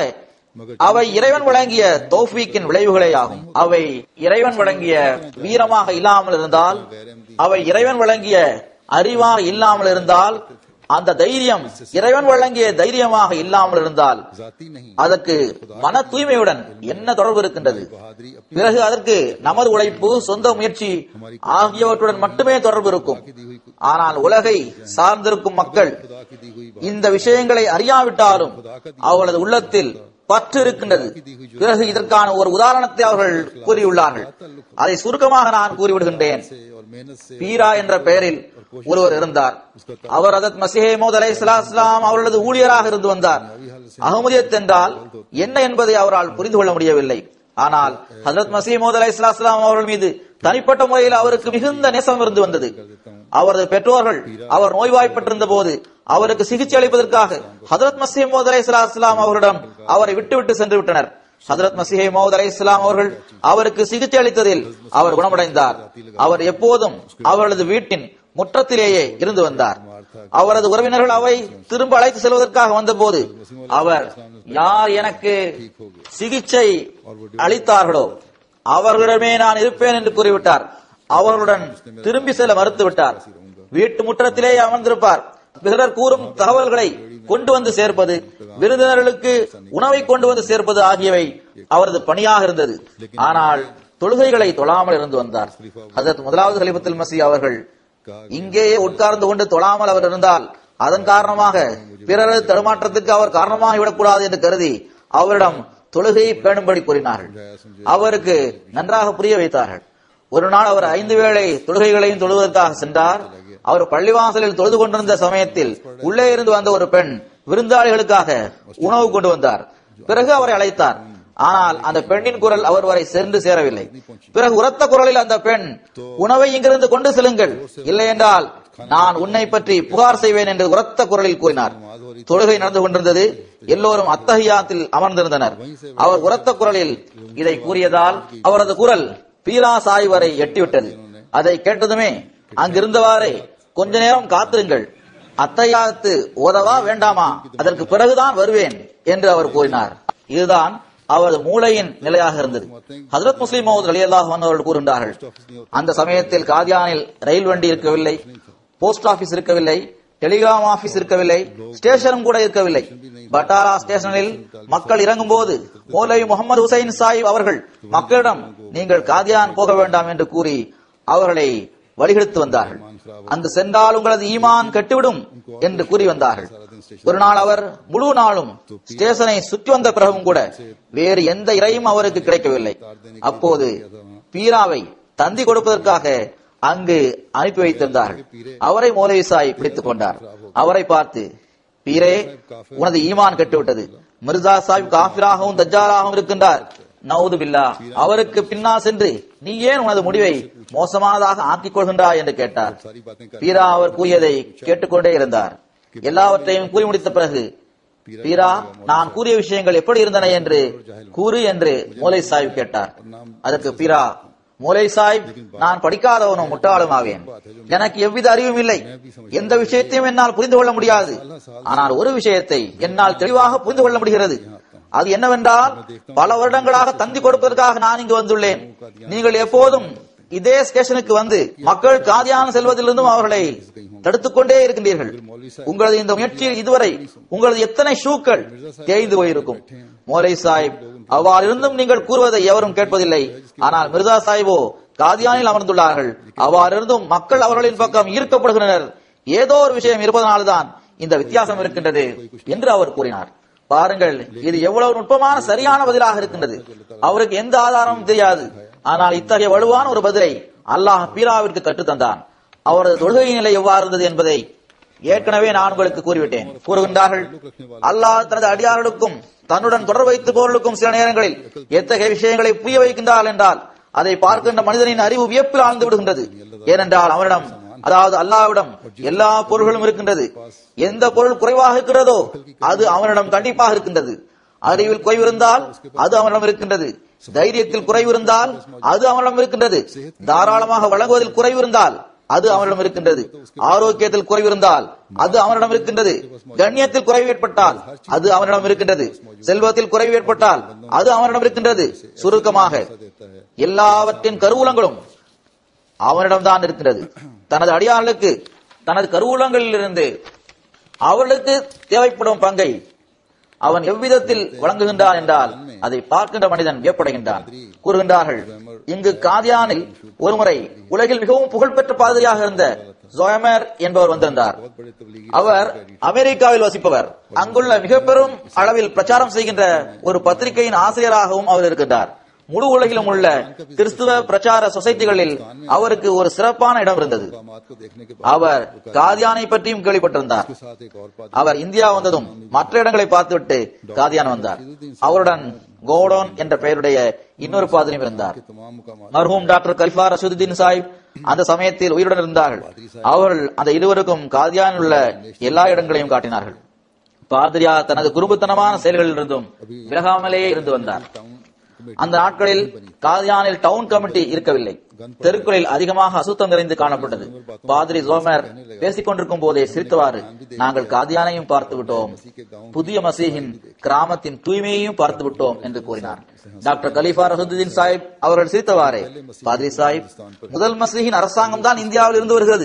Speaker 3: அவை இறைவன் வழங்கிய தோஃபீக்கின் விளைவுகளே ஆகும் அவை இறைவன் வழங்கிய வீரமாக இல்லாமல் இருந்தால் அவை இறைவன் வழங்கிய அறிவாக இல்லாமல் இருந்தால் அந்த தைரியம் இறைவன் வழங்கிய தைரியமாக இல்லாமல் இருந்தால்
Speaker 1: जाती नहीं
Speaker 3: அதற்கு மன தூய்மையுடன் என்ன தொடர்பு இருக்கின்றது பிறகு அதற்கு நமது உழைப்பு சொந்த முயற்சி ஆகியவற்றுடன் மட்டுமே தொடர்பு இருக்கும் ஆனால் உலகை சார்ந்திருக்கும் மக்கள்
Speaker 1: खुदा की दी हुई
Speaker 3: இந்த விஷயங்களை அறியாவிட்டாலும் அவளது உள்ளத்தில் பற்று இருக்கின்றது பிறகு இதற்கான ஒரு உதாரணத்தை அவர்கள் கூறியுள்ளார்கள் அதை சுருக்கமாக நான் கூறிவிடுகின்றேன்
Speaker 1: से और मेहनत से
Speaker 3: பீரா என்ற பெயரில் ஒருவர் இருந்தார் அவர் அதத் மசிஹே மோத் அலை இஸ்லாம் அவர்களது ஊழியராக இருந்து வந்தார் அகமதியத் என்றால் என்ன என்பதை அவரால் புரிந்து கொள்ள முடியவில்லை ஆனால் ஹசரத் மசீமோத் அலை இஸ்லாம் அவர்கள் மீது தனிப்பட்ட முறையில் அவருக்கு மிகுந்த நேசம் இருந்து வந்தது அவரது பெற்றோர்கள் அவர் நோய்வாய்ப்பட்டிருந்த போது அவருக்கு சிகிச்சை அளிப்பதற்காக ஹசரத் மசீமோத் அலை இஸ்லாம் அவர்களிடம் அவரை விட்டுவிட்டு சென்று விட்டனர் ஹசரத் மசிஹே மௌத் அலை இஸ்லாம் அவர்கள் அவருக்கு சிகிச்சை அளித்ததில் அவர் குணமடைந்தார் அவர் எப்போதும் அவரது வீட்டின் முற்றத்திலேயே இருந்து வந்தார் அவரது உறவினர்கள் அவரை திரும்ப அழைத்து செல்வதற்காக வந்தபோது அவர் யார் எனக்கு சிகிச்சை அளித்தார்களோ அவர்களிடமே நான் இருப்பேன் என்று கூறிவிட்டார் அவர்களுடன் திரும்பி செல்ல மறுத்து விட்டார் வீட்டு முற்றத்திலேயே அமர்ந்திருப்பார் பிறர் கூறும் தகவல்களை கொண்டு வந்து சேர்ப்பது விருந்தினர்களுக்கு உணவை கொண்டு வந்து சேர்ப்பது ஆகியவை அவரது பணியாக இருந்தது ஆனால் தொழுகைகளை தொழாமல் இருந்து வந்தார் அதற்கு முதலாவது கலிபத்தில் மசி அவர்கள் இங்கேயே உட்கார்ந்து கொண்டு தொழாமல் அவர் இருந்தால் அதன் காரணமாக பிறரது தடுமாற்றத்திற்கு அவர் காரணமாக விடக்கூடாது என்று கருதி அவரிடம் தொழுகையை பேணும்படி கூறினார்கள் அவருக்கு நன்றாக புரிய வைத்தார்கள் ஒரு நாள் அவர் ஐந்து வேளை தொழுகைகளையும் தொழுவதற்காக சென்றார் அவர் பள்ளிவாசலில் தொழுது கொண்டிருந்த சமயத்தில் உள்ளே இருந்து வந்த ஒரு பெண் விருந்தாளிகளுக்காக உணவு கொண்டு வந்தார் பிறகு அவரை அழைத்தார் ஆனால் அந்த பெண்ணின் குரல் அவர் வரை சென்று சேரவில்லை பிறகு உரத்த குரலில் அந்த பெண் உணவை இங்கிருந்து கொண்டு செல்லுங்கள் இல்லை என்றால் நான் உன்னை பற்றி புகார் செய்வேன் என்று உரத்த குரலில் கூறினார் தொழுகை நடந்து கொண்டிருந்தது எல்லோரும் அத்தகையாத்தில் அமர்ந்திருந்தனர் அவர் உரத்த குரலில் இதை கூறியதால் அவரது குரல் பீலா சாய் வரை எட்டிவிட்டது அதை கேட்டதுமே அங்கிருந்தவாறே கொஞ்ச நேரம் காத்திருங்கள் அத்தையாத்து ஓதவா வேண்டாமா அதற்கு பிறகுதான் வருவேன் என்று அவர் கூறினார் இதுதான் அவரது மூளையின் நிலையாக இருந்தது ஹசரத் முஸ்லிம் மௌத் அலி அல்லாஹ் அவர்கள் கூறுகின்றார்கள் அந்த சமயத்தில் காதியானில் ரயில் வண்டி இருக்கவில்லை போஸ்ட் ஆபீஸ் இருக்கவில்லை டெலிகிராம் ஆபீஸ் இருக்கவில்லை ஸ்டேஷனும் கூட இருக்கவில்லை பட்டாரா ஸ்டேஷனில் மக்கள் இறங்கும் போது மௌலவி முகமது ஹுசைன் சாஹிப் அவர்கள் மக்களிடம் நீங்கள் காதியான் போக வேண்டாம் என்று கூறி அவர்களை வழிகெடுத்து வந்தார்கள் அங்கு சென்றால் உங்களது ஈமான் கெட்டுவிடும் என்று கூறி வந்தார்கள் ஒரு நாள் அவர் முழு நாளும் ஸ்டேஷனை சுற்றி வந்த பிறகும் கூட வேறு எந்த இறையும் அவருக்கு கிடைக்கவில்லை அப்போது பீராவை தந்தி கொடுப்பதற்காக அங்கு அனுப்பி வைத்திருந்தார்கள் அவரை மௌலவி சாய் பிடித்துக் கொண்டார் அவரை பார்த்து பீரே உனது ஈமான் கெட்டுவிட்டது மிர்சா சாஹிப் காபிராகவும் தஜ்ஜாராகவும் இருக்கின்றார் நவுது பில்லா அவருக்கு பின்னால் சென்று நீ ஏன் உனது முடிவை மோசமானதாக ஆக்கிக் கொள்கின்றாய் என்று கேட்டார் பீரா அவர் கூறியதை கேட்டுக்கொண்டே இருந்தார் எல்லாவற்றையும் கூறி முடித்த பிறகு பீரா நான் கூறிய விஷயங்கள் எப்படி இருந்தன என்று கூறு என்று மூலை சாஹிப் கேட்டார் அதற்கு பீரா மூலை சாஹிப் நான் படிக்காதவனும் முட்டாளும் ஆவேன் எனக்கு எவ்வித அறிவும் இல்லை எந்த விஷயத்தையும் என்னால் புரிந்து கொள்ள முடியாது ஆனால் ஒரு விஷயத்தை என்னால் தெளிவாக புரிந்து கொள்ள முடிகிறது அது என்னவென்றால் பல வருடங்களாக தந்தி கொடுப்பதற்காக நான் இங்கு வந்துள்ளேன் நீங்கள் எப்போதும் இதே ஸ்டேஷனுக்கு வந்து மக்கள் காதியான செல்வதிலிருந்தும் அவர்களை தடுத்துக் கொண்டே இருக்கின்றீர்கள் உங்களது இந்த முயற்சியில் இதுவரை உங்களது எத்தனை ஷூக்கள் தேய்ந்து போயிருக்கும் மோரை சாஹிப் அவ்வாறு இருந்தும் நீங்கள் கூறுவதை எவரும் கேட்பதில்லை ஆனால் மிர்சா சாஹிபோ காதியானில் அமர்ந்துள்ளார்கள் அவ்வாறு இருந்தும் மக்கள் அவர்களின் பக்கம் ஈர்க்கப்படுகின்றனர் ஏதோ ஒரு விஷயம் இருப்பதனால்தான் இந்த வித்தியாசம் இருக்கின்றது என்று அவர் கூறினார் பாருங்கள் இது எவ்வளவு நுட்பமான சரியான பதிலாக இருக்கின்றது அவருக்கு எந்த ஆதாரமும் தெரியாது ஆனால் இத்தகைய வலுவான ஒரு பதிலை அல்லாஹ் பீராவிற்கு கற்றுத் தந்தான் அவரது தொழுகை நிலை எவ்வாறு இருந்தது என்பதை ஏற்கனவே நான் உங்களுக்கு கூறிவிட்டேன் கூறுகின்றார்கள் அல்லாஹ் தனது அடியார்களுக்கும் தன்னுடன் தொடர்பு வைத்துபவர்களுக்கும் சில நேரங்களில் எத்தகைய விஷயங்களை புரிய வைக்கின்றார் என்றால் அதை பார்க்கின்ற மனிதனின் அறிவு வியப்பில் ஆழ்ந்து விடுகின்றது ஏனென்றால் அவரிடம் அதாவது அல்லாவிடம் எல்லா பொருள்களும் இருக்கின்றது எந்த பொருள் குறைவாக இருக்கிறதோ அது அவனிடம் கண்டிப்பாக இருக்கின்றது அறிவில் குறைவு இருந்தால் அது அவனிடம் இருக்கின்றது தைரியத்தில் குறைவு இருந்தால் அது அவனிடம் இருக்கின்றது தாராளமாக வழங்குவதில் குறைவு இருந்தால் அது அவனிடம் இருக்கின்றது ஆரோக்கியத்தில் குறைவு இருந்தால் அது அவனிடம் இருக்கின்றது கண்ணியத்தில் குறைவு ஏற்பட்டால் அது அவனிடம் இருக்கின்றது செல்வத்தில் குறைவு ஏற்பட்டால் அது அவனிடம் இருக்கின்றது சுருக்கமாக எல்லாவற்றின் கருவூலங்களும் அவனிடம்தான் இருக்கின்றது தனது அடியார்களுக்கு தனது கருவூலங்களில் இருந்து அவர்களுக்கு தேவைப்படும் பங்கை அவன் எவ்விதத்தில் வழங்குகின்றான் என்றால் அதை பார்க்கின்ற மனிதன் வியப்படைகின்றான் கூறுகின்றார்கள் இங்கு காதியானில் ஒருமுறை உலகில் மிகவும் புகழ்பெற்ற பாதிரியாக இருந்த ஜோயமர் என்பவர் வந்திருந்தார் அவர் அமெரிக்காவில் வசிப்பவர் அங்குள்ள மிக பெரும் அளவில் பிரச்சாரம் செய்கின்ற ஒரு பத்திரிகையின் ஆசிரியராகவும் அவர் இருக்கின்றார் முழு உலகிலும் உள்ள கிறிஸ்துவ பிரச்சார சொசைட்டிகளில் அவருக்கு ஒரு சிறப்பான இடம் இருந்தது அவர் காதியானை பற்றியும் கேள்விப்பட்டிருந்தார் அவர் இந்தியா வந்ததும் மற்ற இடங்களை பார்த்துவிட்டு காதியான் வந்தார் அவருடன் கோடோன் என்ற பெயருடைய இன்னொரு பாதிரியும் இருந்தார் மர்ஹூம் டாக்டர் கலிஃபா ரஷுதீன் சாஹிப் அந்த சமயத்தில் உயிருடன் இருந்தார்கள் அவர்கள் அந்த இருவருக்கும் காதியானில் உள்ள எல்லா இடங்களையும் காட்டினார்கள் பாதிரியா தனது குறும்புத்தனமான செயல்களில் இருந்தும் விலகாமலேயே இருந்து வந்தார் அந்த நாட்களில் காதியானில் டவுன் கமிட்டி இருக்கவில்லை தெருக்களில் அதிகமாக அசுத்தம் நிறைந்து காணப்பட்டது பாதிரி ஜோமர் பேசிக் கொண்டிருக்கும் போதே சிரித்தவாறு நாங்கள் காதியானையும் பார்த்து விட்டோம் புதிய மசீகின் கிராமத்தின் தூய்மையையும் பார்த்து விட்டோம் என்று கூறினார் டாக்டர் கலீஃபா ரஹுதீன் சாஹிப் அவர்கள் சிரித்தவாறே பாதிரி சாஹிப் முதல் மசீகின் அரசாங்கம் தான் இந்தியாவில் இருந்து வருகிறது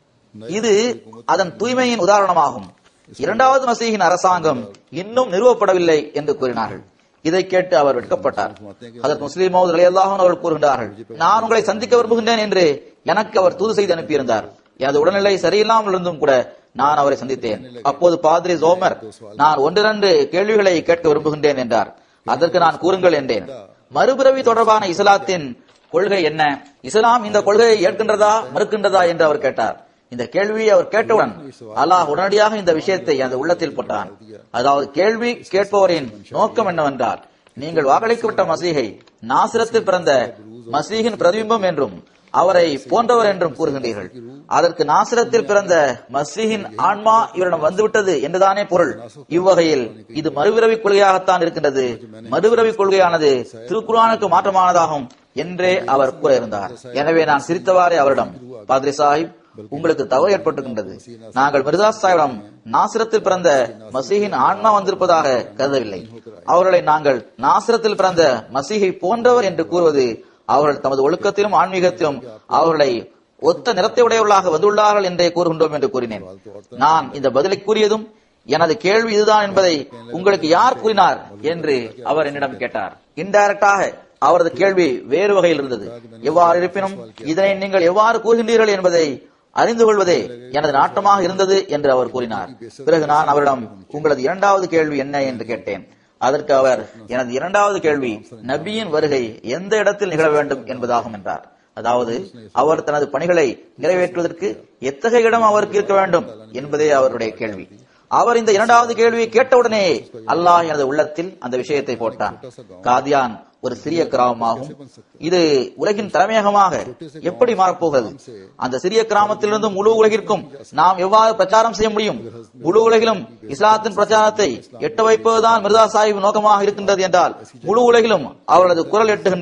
Speaker 3: இது அதன் தூய்மையின் உதாரணமாகும் இரண்டாவது மசீகின் அரசாங்கம் இன்னும் நிறுவப்படவில்லை என்று கூறினார்கள் இதை கேட்டு அவர் வெட்கப்பட்டார் அதற்கு முஸ்லீம் அலியல்லாஹன் அவர்கள் கூறுகின்றார்கள் நான் உங்களை சந்திக்க விரும்புகின்றேன் என்று எனக்கு அவர் தூது செய்து அனுப்பியிருந்தார் எனது உடல்நிலை சரியில்லாமல் இருந்தும் கூட நான் அவரை சந்தித்தேன் அப்போது பாதிரி ஜோமர் நான் ஒன்றிரண்டு கேள்விகளை கேட்க விரும்புகின்றேன் என்றார் அதற்கு நான் கூறுங்கள் என்றேன் மறுபிறவி தொடர்பான இஸ்லாத்தின் கொள்கை என்ன இஸ்லாம் இந்த கொள்கையை ஏற்கின்றதா மறுக்கின்றதா என்று அவர் கேட்டார் இந்த கேள்வியை அவர் கேட்டவுடன் அல்லாஹ் உடனடியாக இந்த விஷயத்தை அந்த உள்ளத்தில் போட்டான் அதாவது கேள்வி கேட்பவரின் நோக்கம் என்னவென்றால் நீங்கள் வாக்களிக்கப்பட்ட மசீகை நாசிரத்தில் பிறந்த மசீகின் பிரதிபிம்பம் என்றும் அவரை போன்றவர் என்றும் கூறுகின்றீர்கள் அதற்கு நாசிரத்தில் பிறந்த மசீகின் ஆன்மா இவரிடம் வந்துவிட்டது என்றுதானே பொருள் இவ்வகையில் இது மறுபிறவி கொள்கையாகத்தான் இருக்கின்றது மறுபிறவி கொள்கையானது திருக்குறானுக்கு மாற்றமானதாகும் என்றே அவர் கூற இருந்தார் எனவே நான் சிரித்தவாறே அவரிடம் பாத்ரி சாஹிப் உங்களுக்கு தவறு ஏற்பட்டிருக்கின்றது நாங்கள் மிர்சா சாஹிடம் நாசிரத்தில் பிறந்த மசீகின் ஆன்மா வந்திருப்பதாக கருதவில்லை அவர்களை நாங்கள் நாசிரத்தில் பிறந்த மசீகை போன்றவர் என்று கூறுவது அவர்கள் தமது ஒழுக்கத்திலும் ஆன்மீகத்திலும் அவர்களை ஒத்த நிறத்தை உடையவர்களாக வந்துள்ளார்கள் என்றே கூறுகின்றோம் என்று கூறினேன் நான் இந்த பதிலை கூறியதும் எனது கேள்வி இதுதான் என்பதை உங்களுக்கு யார் கூறினார் என்று அவர் என்னிடம் கேட்டார் இன்டைரக்டாக அவரது கேள்வி வேறு வகையில் இருந்தது எவ்வாறு இருப்பினும் இதனை நீங்கள் எவ்வாறு கூறுகின்றீர்கள் என்பதை அறிந்து கொள்வதே எனது நாட்டமாக இருந்தது என்று அவர் கூறினார் பிறகு நான் அவரிடம் உங்களது இரண்டாவது கேள்வி என்ன என்று கேட்டேன் அதற்கு அவர் எனது இரண்டாவது கேள்வி நபியின் வருகை எந்த இடத்தில் நிகழ வேண்டும் என்பதாகும் என்றார் அதாவது அவர் தனது பணிகளை நிறைவேற்றுவதற்கு எத்தகைய இடம் அவருக்கு இருக்க வேண்டும் என்பதே அவருடைய கேள்வி அவர் இந்த இரண்டாவது கேள்வியை கேட்டவுடனே அல்லாஹ் எனது உள்ளத்தில் அந்த விஷயத்தை போட்டான் காதியான் ஒரு சிறிய கிராமமாகும் இது உலகின் தலைமையகமாக எப்படி மாறப்போகிறது அந்த சிறிய கிராமத்திலிருந்து முழு உலகிற்கும் நாம் எவ்வாறு பிரச்சாரம் செய்ய முடியும் முழு உலகிலும் இஸ்லாத்தின் பிரச்சாரத்தை எட்ட வைப்பதுதான் மிர்தா சாஹிப் நோக்கமாக இருக்கின்றது என்றால் முழு உலகிலும் அவரது குரல் எட்டுகின்ற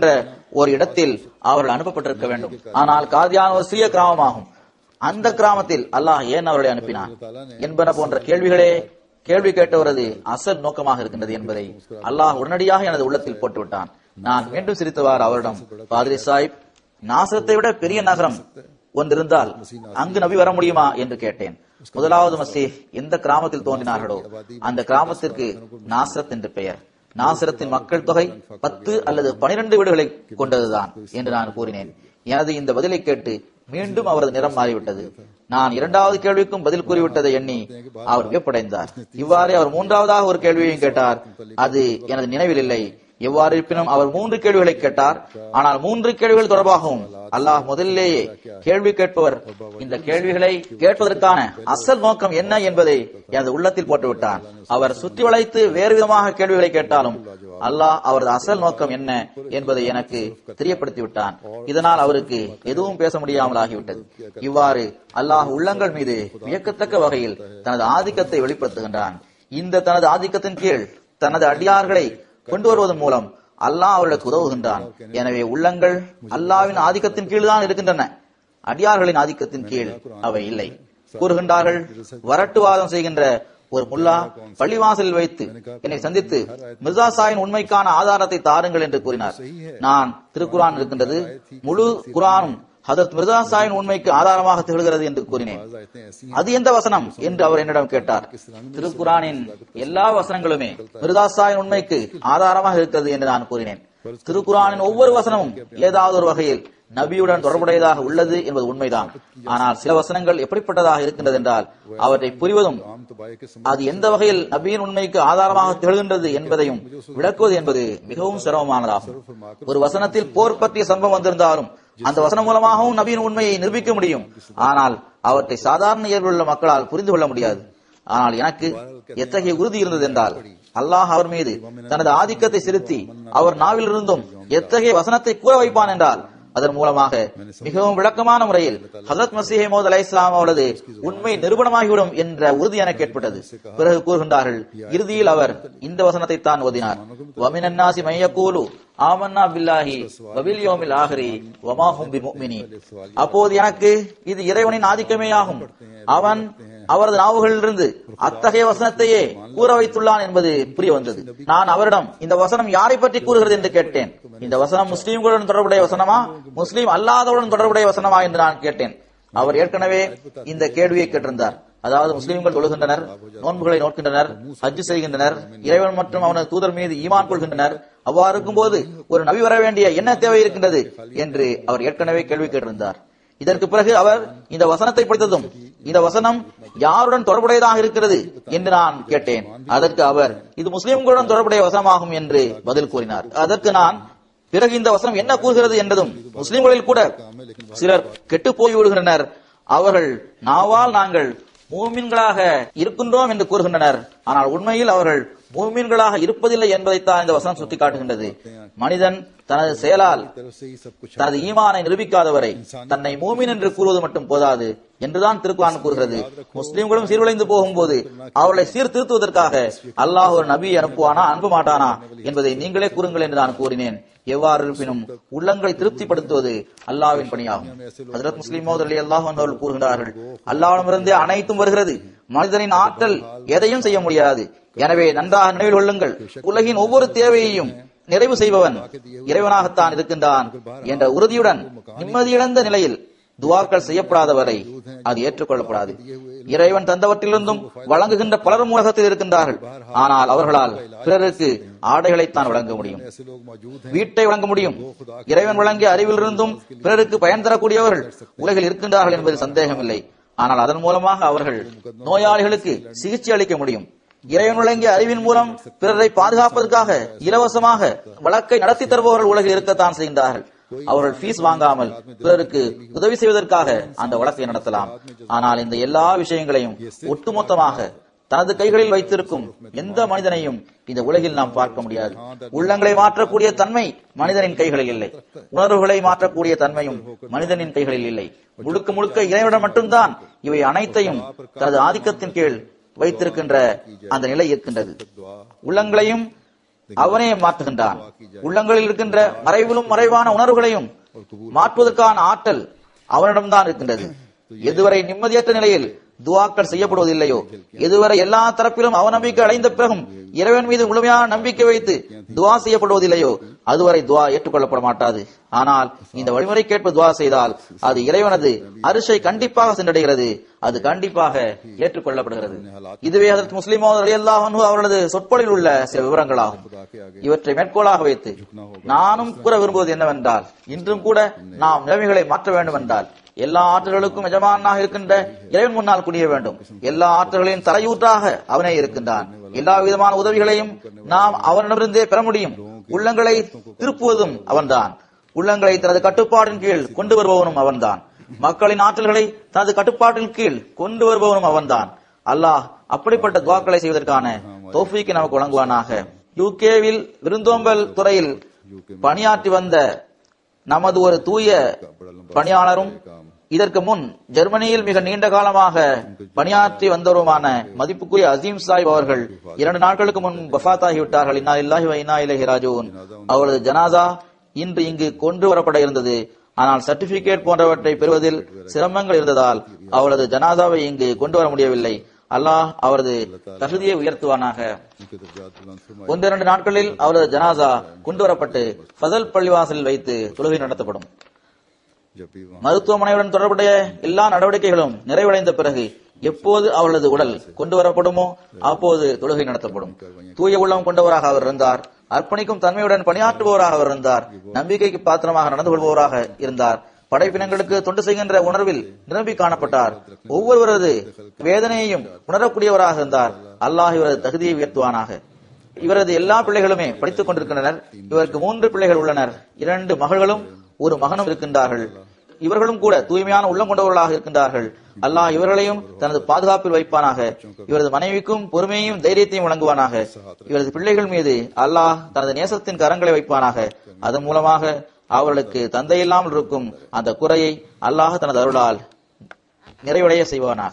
Speaker 3: ஒரு இடத்தில் அவர்கள் அனுப்பப்பட்டிருக்க வேண்டும் ஆனால் காதியான் ஒரு சிறிய கிராமமாகும் அந்த கிராமத்தில் அல்லாஹ் ஏன் அவர்களை அனுப்பினான் என்பன போன்ற கேள்விகளே கேள்வி கேட்டவரது அசல் நோக்கமாக இருக்கின்றது என்பதை அல்லாஹ் உடனடியாக எனது உள்ளத்தில் போட்டுவிட்டான் நான் மீண்டும் சிரித்தவாறு அவரிடம் பாதிரி சாஹிப் நாசரத்தை விட பெரிய நகரம் ஒன்றிருந்தால் அங்கு நபி வர முடியுமா என்று கேட்டேன் முதலாவது மசீஹ் எந்த கிராமத்தில் தோன்றினார்களோ அந்த கிராமத்திற்கு நாசரத் என்று பெயர் நாசரத்தின் மக்கள் தொகை பத்து அல்லது பனிரெண்டு வீடுகளை கொண்டதுதான் என்று நான் கூறினேன் எனது இந்த பதிலை கேட்டு மீண்டும் அவரது நிறம் மாறிவிட்டது நான் இரண்டாவது கேள்விக்கும் பதில் கூறிவிட்டதை எண்ணி அவர் வியப்படைந்தார் இவ்வாறு அவர் மூன்றாவதாக ஒரு கேள்வியையும் கேட்டார் அது எனது நினைவில் இல்லை எவ்வாறு இருப்பினும் அவர் மூன்று கேள்விகளை கேட்டார் ஆனால் மூன்று கேள்விகள் தொடர்பாகவும் அல்லாஹ் முதலிலேயே கேள்வி கேட்பவர் இந்த கேள்விகளை கேட்பதற்கான அசல் நோக்கம் என்ன என்பதை எனது உள்ளத்தில் போட்டுவிட்டார் அவர் சுற்றி வளைத்து வேறு விதமாக கேள்விகளை கேட்டாலும் அல்லாஹ் அவரது அசல் நோக்கம் என்ன என்பதை எனக்கு தெரியப்படுத்தி விட்டான் இதனால் அவருக்கு எதுவும் பேச முடியாமல் ஆகிவிட்டது இவ்வாறு அல்லாஹ் உள்ளங்கள் மீது வியக்கத்தக்க வகையில் தனது ஆதிக்கத்தை வெளிப்படுத்துகின்றான் இந்த தனது ஆதிக்கத்தின் கீழ் தனது அடியார்களை கொண்டு வருவதன் மூலம் அல்லாஹ் அவர்களுக்கு உதவுகின்றான் எனவே உள்ளங்கள் அல்லாவின் ஆதிக்கத்தின் கீழ் தான் இருக்கின்றன அடியார்களின் ஆதிக்கத்தின் கீழ் அவை இல்லை கூறுகின்றார்கள் வரட்டுவாதம் செய்கின்ற ஒரு முல்லா பள்ளிவாசலில் வைத்து என்னை சந்தித்து மிர்சா சாயின் உண்மைக்கான ஆதாரத்தை தாருங்கள் என்று கூறினார் நான் திருக்குரான் இருக்கின்றது முழு குரானும் ஹதரத் மிர்சா சாயின் உண்மைக்கு ஆதாரமாக திகழ்கிறது என்று கூறினேன் அது எந்த வசனம் என்று அவர் என்னிடம் கேட்டார் திருக்குரானின் எல்லா வசனங்களுமே மிர்சா சாயின் உண்மைக்கு ஆதாரமாக இருக்கிறது என்று நான் கூறினேன் திருக்குரானின் ஒவ்வொரு வசனமும் ஏதாவது ஒரு வகையில் நபியுடன் தொடர்புடையதாக உள்ளது என்பது உண்மைதான் ஆனால் சில வசனங்கள் எப்படிப்பட்டதாக இருக்கின்றது என்றால் அவற்றை புரிவதும் அது எந்த வகையில் நபியின் உண்மைக்கு ஆதாரமாக திகழ்கின்றது என்பதையும் விளக்குவது என்பது மிகவும் சிரமமானதாகும் ஒரு வசனத்தில் போர் பற்றிய சம்பவம் வந்திருந்தாலும் அந்த வசனம் மூலமாகவும் நபியின் உண்மையை நிரூபிக்க முடியும் ஆனால் அவற்றை சாதாரண இயல்புள்ள மக்களால் புரிந்து கொள்ள முடியாது ஆனால் எனக்கு எத்தகைய உறுதி இருந்தது என்றால் அல்லாஹ் அவர் மீது தனது ஆதிக்கத்தை செலுத்தி அவர் நாவிலிருந்தும் எத்தகைய வசனத்தை கூற வைப்பான் என்றால் அதன் மூலமாக மிகவும் விளக்கமான முறையில் ஹசரத் மசீஹ் மோத் அலை இஸ்லாம் அவரது உண்மை நிரூபணமாகிவிடும் என்ற உறுதி எனக்கு ஏற்பட்டது பிறகு கூறுகின்றார்கள் இறுதியில் அவர் இந்த வசனத்தை தான் ஓதினார் வமினன்னாசி மையக்கூலு ஆமன்னா பில்லாஹி வபில் யோமில் ஆஹரி வமாஹும் பி முஃமினீன் அப்போது எனக்கு இது இறைவனின் ஆதிக்கமே ஆகும் அவன் அவரது நாவுகளிலிருந்து அத்தகைய வசனத்தையே கூற வைத்துள்ளான் என்பது புரிய வந்தது நான் அவரிடம் இந்த வசனம் யாரை பற்றி கூறுகிறது என்று கேட்டேன் இந்த வசனம் முஸ்லீம்களுடன் தொடர்புடைய வசனமா முஸ்லீம் அல்லாதவுடன் தொடர்புடைய வசனமா என்று நான் கேட்டேன் அவர் ஏற்கனவே இந்த கேள்வியை கேட்டிருந்தார் அதாவது முஸ்லிம்கள் தொழுகின்றனர் நோன்புகளை நோக்கின்றனர் ஹஜ்ஜு செய்கின்றனர் இறைவன் மற்றும் அவனது தூதர் மீது ஈமான் கொள்கின்றனர் அவ்வாறு இருக்கும்போது ஒரு நபி வர வேண்டிய என்ன தேவை இருக்கின்றது என்று அவர் ஏற்கனவே கேள்வி கேட்டிருந்தார் இதற்கு பிறகு அவர் இந்த வசனத்தை படித்ததும் இந்த வசனம் யாருடன் தொடர்புடையதாக இருக்கிறது என்று நான் கேட்டேன் அதற்கு அவர் இது முஸ்லிம்களுடன் தொடர்புடைய வசனமாகும் என்று பதில் கூறினார் அதற்கு நான் பிறகு இந்த வசனம் என்ன கூறுகிறது என்றதும் முஸ்லிம்களில் கூட சிலர் கெட்டு போய் விடுகின்றனர் அவர்கள் நாவால் நாங்கள் மூமின்களாக இருக்கின்றோம் என்று கூறுகின்றனர் ஆனால் உண்மையில் அவர்கள் மூமின்களாக இருப்பதில்லை என்பதைத்தான் இந்த வசனம் சுட்டிக்காட்டுகின்றது மனிதன் தனது செயலால் தனது ஈமானை நிரூபிக்காதவரை தன்னை மூமின் என்று கூறுவது மட்டும் போதாது என்றுதான் திருக்குறான் கூறுகிறது முஸ்லிம்களும் சீர்குலைந்து போகும்போது அவர்களை சீர்திருத்துவதற்காக அல்லாஹ் ஒரு நபி அனுப்புவானா அனுப்ப மாட்டானா என்பதை நீங்களே கூறுங்கள் என்று நான் கூறினேன் எவ்வாறு இருப்பினும் உள்ளங்களை திருப்திப்படுத்துவது அல்லாவின் பணியாகும் ஹசரத் முஸ்லிம் அலி அல்லாஹ் அவர்கள் கூறுகிறார்கள் அல்லாவிடமிருந்தே அனைத்தும் வருகிறது மனிதனின் ஆற்றல் எதையும் செய்ய முடியாது எனவே நன்றாக நினைவில் கொள்ளுங்கள் உலகின் ஒவ்வொரு தேவையையும் நிறைவு செய்பவன் இறைவனாகத்தான் இருக்கின்றான் என்ற உறுதியுடன் நிம்மதியிழந்த நிலையில் துவாக்கள் செய்யப்படாதவரை அது ஏற்றுக்கொள்ளப்படாது இறைவன் தந்தவற்றிலிருந்தும் வழங்குகின்ற பலரும் உலகத்தில் இருக்கின்றார்கள் ஆனால் அவர்களால் பிறருக்கு ஆடைகளைத்தான் வழங்க முடியும் வீட்டை வழங்க முடியும் இறைவன் வழங்கிய அறிவிலிருந்தும் பிறருக்கு பயன் தரக்கூடியவர்கள் உலகில் இருக்கின்றார்கள் என்பதில் சந்தேகமில்லை ஆனால் அதன் மூலமாக அவர்கள் நோயாளிகளுக்கு சிகிச்சை அளிக்க முடியும் இறைவன் வழங்கிய அறிவின் மூலம் பிறரை பாதுகாப்பதற்காக இலவசமாக வழக்கை நடத்தி தருபவர்கள் உலகில் இருக்கத்தான் செய்கின்றார்கள் அவர்கள் ஃபீஸ் வாங்காமல் பிறருக்கு உதவி செய்வதற்காக அந்த வழக்கை நடத்தலாம் ஆனால் இந்த எல்லா விஷயங்களையும் ஒட்டுமொத்தமாக தனது கைகளில் வைத்திருக்கும் எந்த மனிதனையும் இந்த உலகில் நாம் பார்க்க முடியாது உள்ளங்களை மாற்றக்கூடிய தன்மை மனிதனின் கைகளில் இல்லை உணர்வுகளை மாற்றக்கூடிய தன்மையும் மனிதனின் கைகளில் இல்லை முழுக்க முழுக்க இறைவனிடம் மட்டும்தான் இவை அனைத்தையும் தனது ஆதிக்கத்தின் கீழ் வைத்திருக்கின்ற அந்த நிலை இருக்கின்றது உள்ளங்களையும் அவனே மாற்றுகின்றான் உள்ளங்களில் இருக்கின்ற மறைவிலும் மறைவான உணர்வுகளையும் மாற்றுவதற்கான ஆற்றல் அவனிடம்தான் இருக்கின்றது எதுவரை நிம்மதியற்ற நிலையில் துவாக்கள் செய்யப்படுவதில்லையோ எதுவரை எல்லா தரப்பிலும் அவநம்பிக்கை அடைந்த பிறகும் இறைவன் மீது முழுமையான நம்பிக்கை வைத்து துவா செய்யப்படுவதில்லையோ அதுவரை துவா ஏற்றுக்கொள்ளப்பட மாட்டாது ஆனால் இந்த வழிமுறைக்கேற்ப துவா செய்தால் அது இறைவனது அரிசை கண்டிப்பாக சென்றடைகிறது அது கண்டிப்பாக ஏற்றுக்கொள்ளப்படுகிறது இதுவே அதற்கு முஸ்லிமோ அல்லாஹ் அவர்களது சொற்பொழில் உள்ள சில விவரங்களாகும் இவற்றை மேற்கோளாக வைத்து நானும் கூற விரும்புவது என்னவென்றால் இன்றும் கூட நாம் நிலைமைகளை மாற்ற வேண்டும் என்றால் எல்லா ஆற்றல்களுக்கும் எஜமானாக இருக்கின்ற இறைவன் முன்னால் குனிய வேண்டும் எல்லா ஆற்றல்களின் தலையூற்றாக அவனே இருக்கின்றான் எல்லா விதமான உதவிகளையும் நாம் அவனிடமிருந்தே பெற முடியும் உள்ளங்களை திருப்புவதும் அவன்தான் உள்ளங்களை தனது கட்டுப்பாட்டின் கீழ் கொண்டு வருபவனும் அவன்தான் மக்களின் ஆற்றல்களை தனது கட்டுப்பாட்டின் கீழ் கொண்டு வருபவனும் அவன்தான் அல்லாஹ் அப்படிப்பட்ட துவாக்களை செய்வதற்கான தோஃபிக்கு நமக்கு வழங்குவானாக யூகேவில் விருந்தோம்பல் துறையில் பணியாற்றி வந்த நமது ஒரு தூய பணியாளரும் இதற்கு முன் ஜெர்மனியில் மிக நீண்ட காலமாக பணியாற்றி வந்தவருமான மதிப்புக்குரிய அசீம் சாஹிப் அவர்கள் இரண்டு நாட்களுக்கு முன் வஃத்தாகிவிட்டார்கள் இன்னா இல்லாஹி இன்னா இலஹி ராஜூன் அவரது ஜனாதா இன்று இங்கு கொண்டு வரப்பட இருந்தது ஆனால் சர்டிபிகேட் போன்றவற்றை பெறுவதில் சிரமங்கள் இருந்ததால் அவரது ஜனாதாவை இங்கு கொண்டு வர முடியவில்லை அல்லாஹ் அவரது தகுதியை உயர்த்துவானாக
Speaker 1: उनके दर्जात बुलंद फरमाए
Speaker 3: ஒன்றிரண்டு நாட்களில் அவரது ஜனாசா கொண்டு வரப்பட்டு ஃபதல் பள்ளிவாசலில் வைத்து தொழுகை நடத்தப்படும்
Speaker 1: जब भी वहाँ
Speaker 3: மருத்துவமனையுடன் தொடர்புடைய எல்லா நடவடிக்கைகளும் நிறைவடைந்த பிறகு எப்போது அவளது உடல் கொண்டு வரப்படுமோ அப்போது தொழுகை நடத்தப்படும் தூய உள்ளம் கொண்டவராக அவர் இருந்தார் அர்ப்பணிக்கும் தன்மையுடன் பணியாற்றுபவராக அவர் இருந்தார் நம்பிக்கைக்கு பாத்திரமாக நடந்து கொள்பவராக இருந்தார் படைப்பினங்களுக்கு தொண்டு செய்கின்ற உணர்வில் நிரம்பி காணப்பட்டார் ஒவ்வொருவரது வேதனையையும் உணரக்கூடியவராக இருந்தார் அல்லாஹ் இவரது தகுதியை உயர்த்துவானாக இவரது எல்லா பிள்ளைகளுமே படித்துக் கொண்டிருக்கின்றனர் இவருக்கு மூன்று பிள்ளைகள் உள்ளனர் இரண்டு மகள்களும் ஒரு மகனும் இருக்கின்றார்கள் இவர்களும் கூட தூய்மையான உள்ளம் கொண்டவர்களாக இருக்கின்றார்கள் அல்லாஹ் இவர்களையும் தனது பாதுகாப்பில் வைப்பானாக இவரது மனைவிக்கும் பொறுமையையும் தைரியத்தையும் வழங்குவானாக இவரது பிள்ளைகள் மீது அல்லாஹ் தனது நேசத்தின் கரங்களை வைப்பானாக அதன் மூலமாக அவர்களுக்கு தந்தை இல்லாமல் இருக்கும் அந்த குறையை அல்லாஹ் தனது அருளால் நிறைவடைய செய்வானாக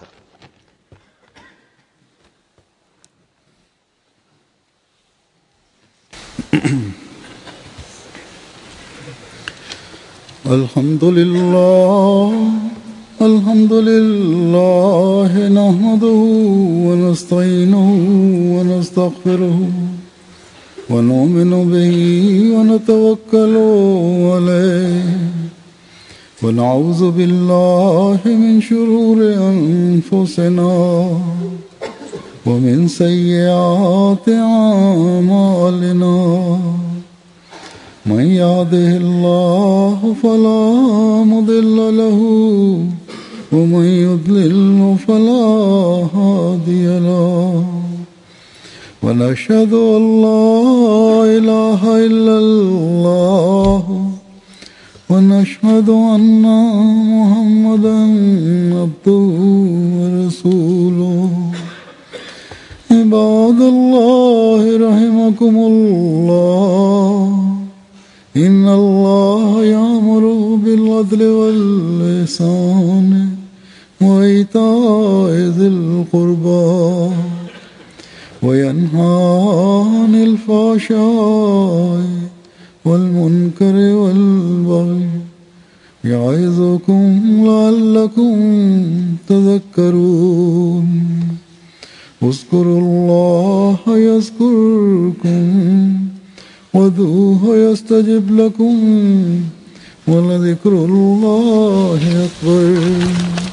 Speaker 1: الحمد لله الحمد لله نحمده ونستعينه ونستغفره ونؤمن به ونتوكل عليه ونعوذ بالله من شرور أنفسنا ومن سيئات أعمالنا من يهده الله فلا مضل له ومن يضلل فلا هادي له ونشهد أن لا إله إلا الله ونشهد أن محمدا عبده ورسوله عباد الله رحمكم الله إن الله يأمر بالعدل والإحسان وإيتاء ذي القربى وينهى عن الفحشاء والمنكر والبغي يعظكم لعلكم تذكرون اذكروا الله يذكركم وذوه يستجب لكم ولذكر الله أكبر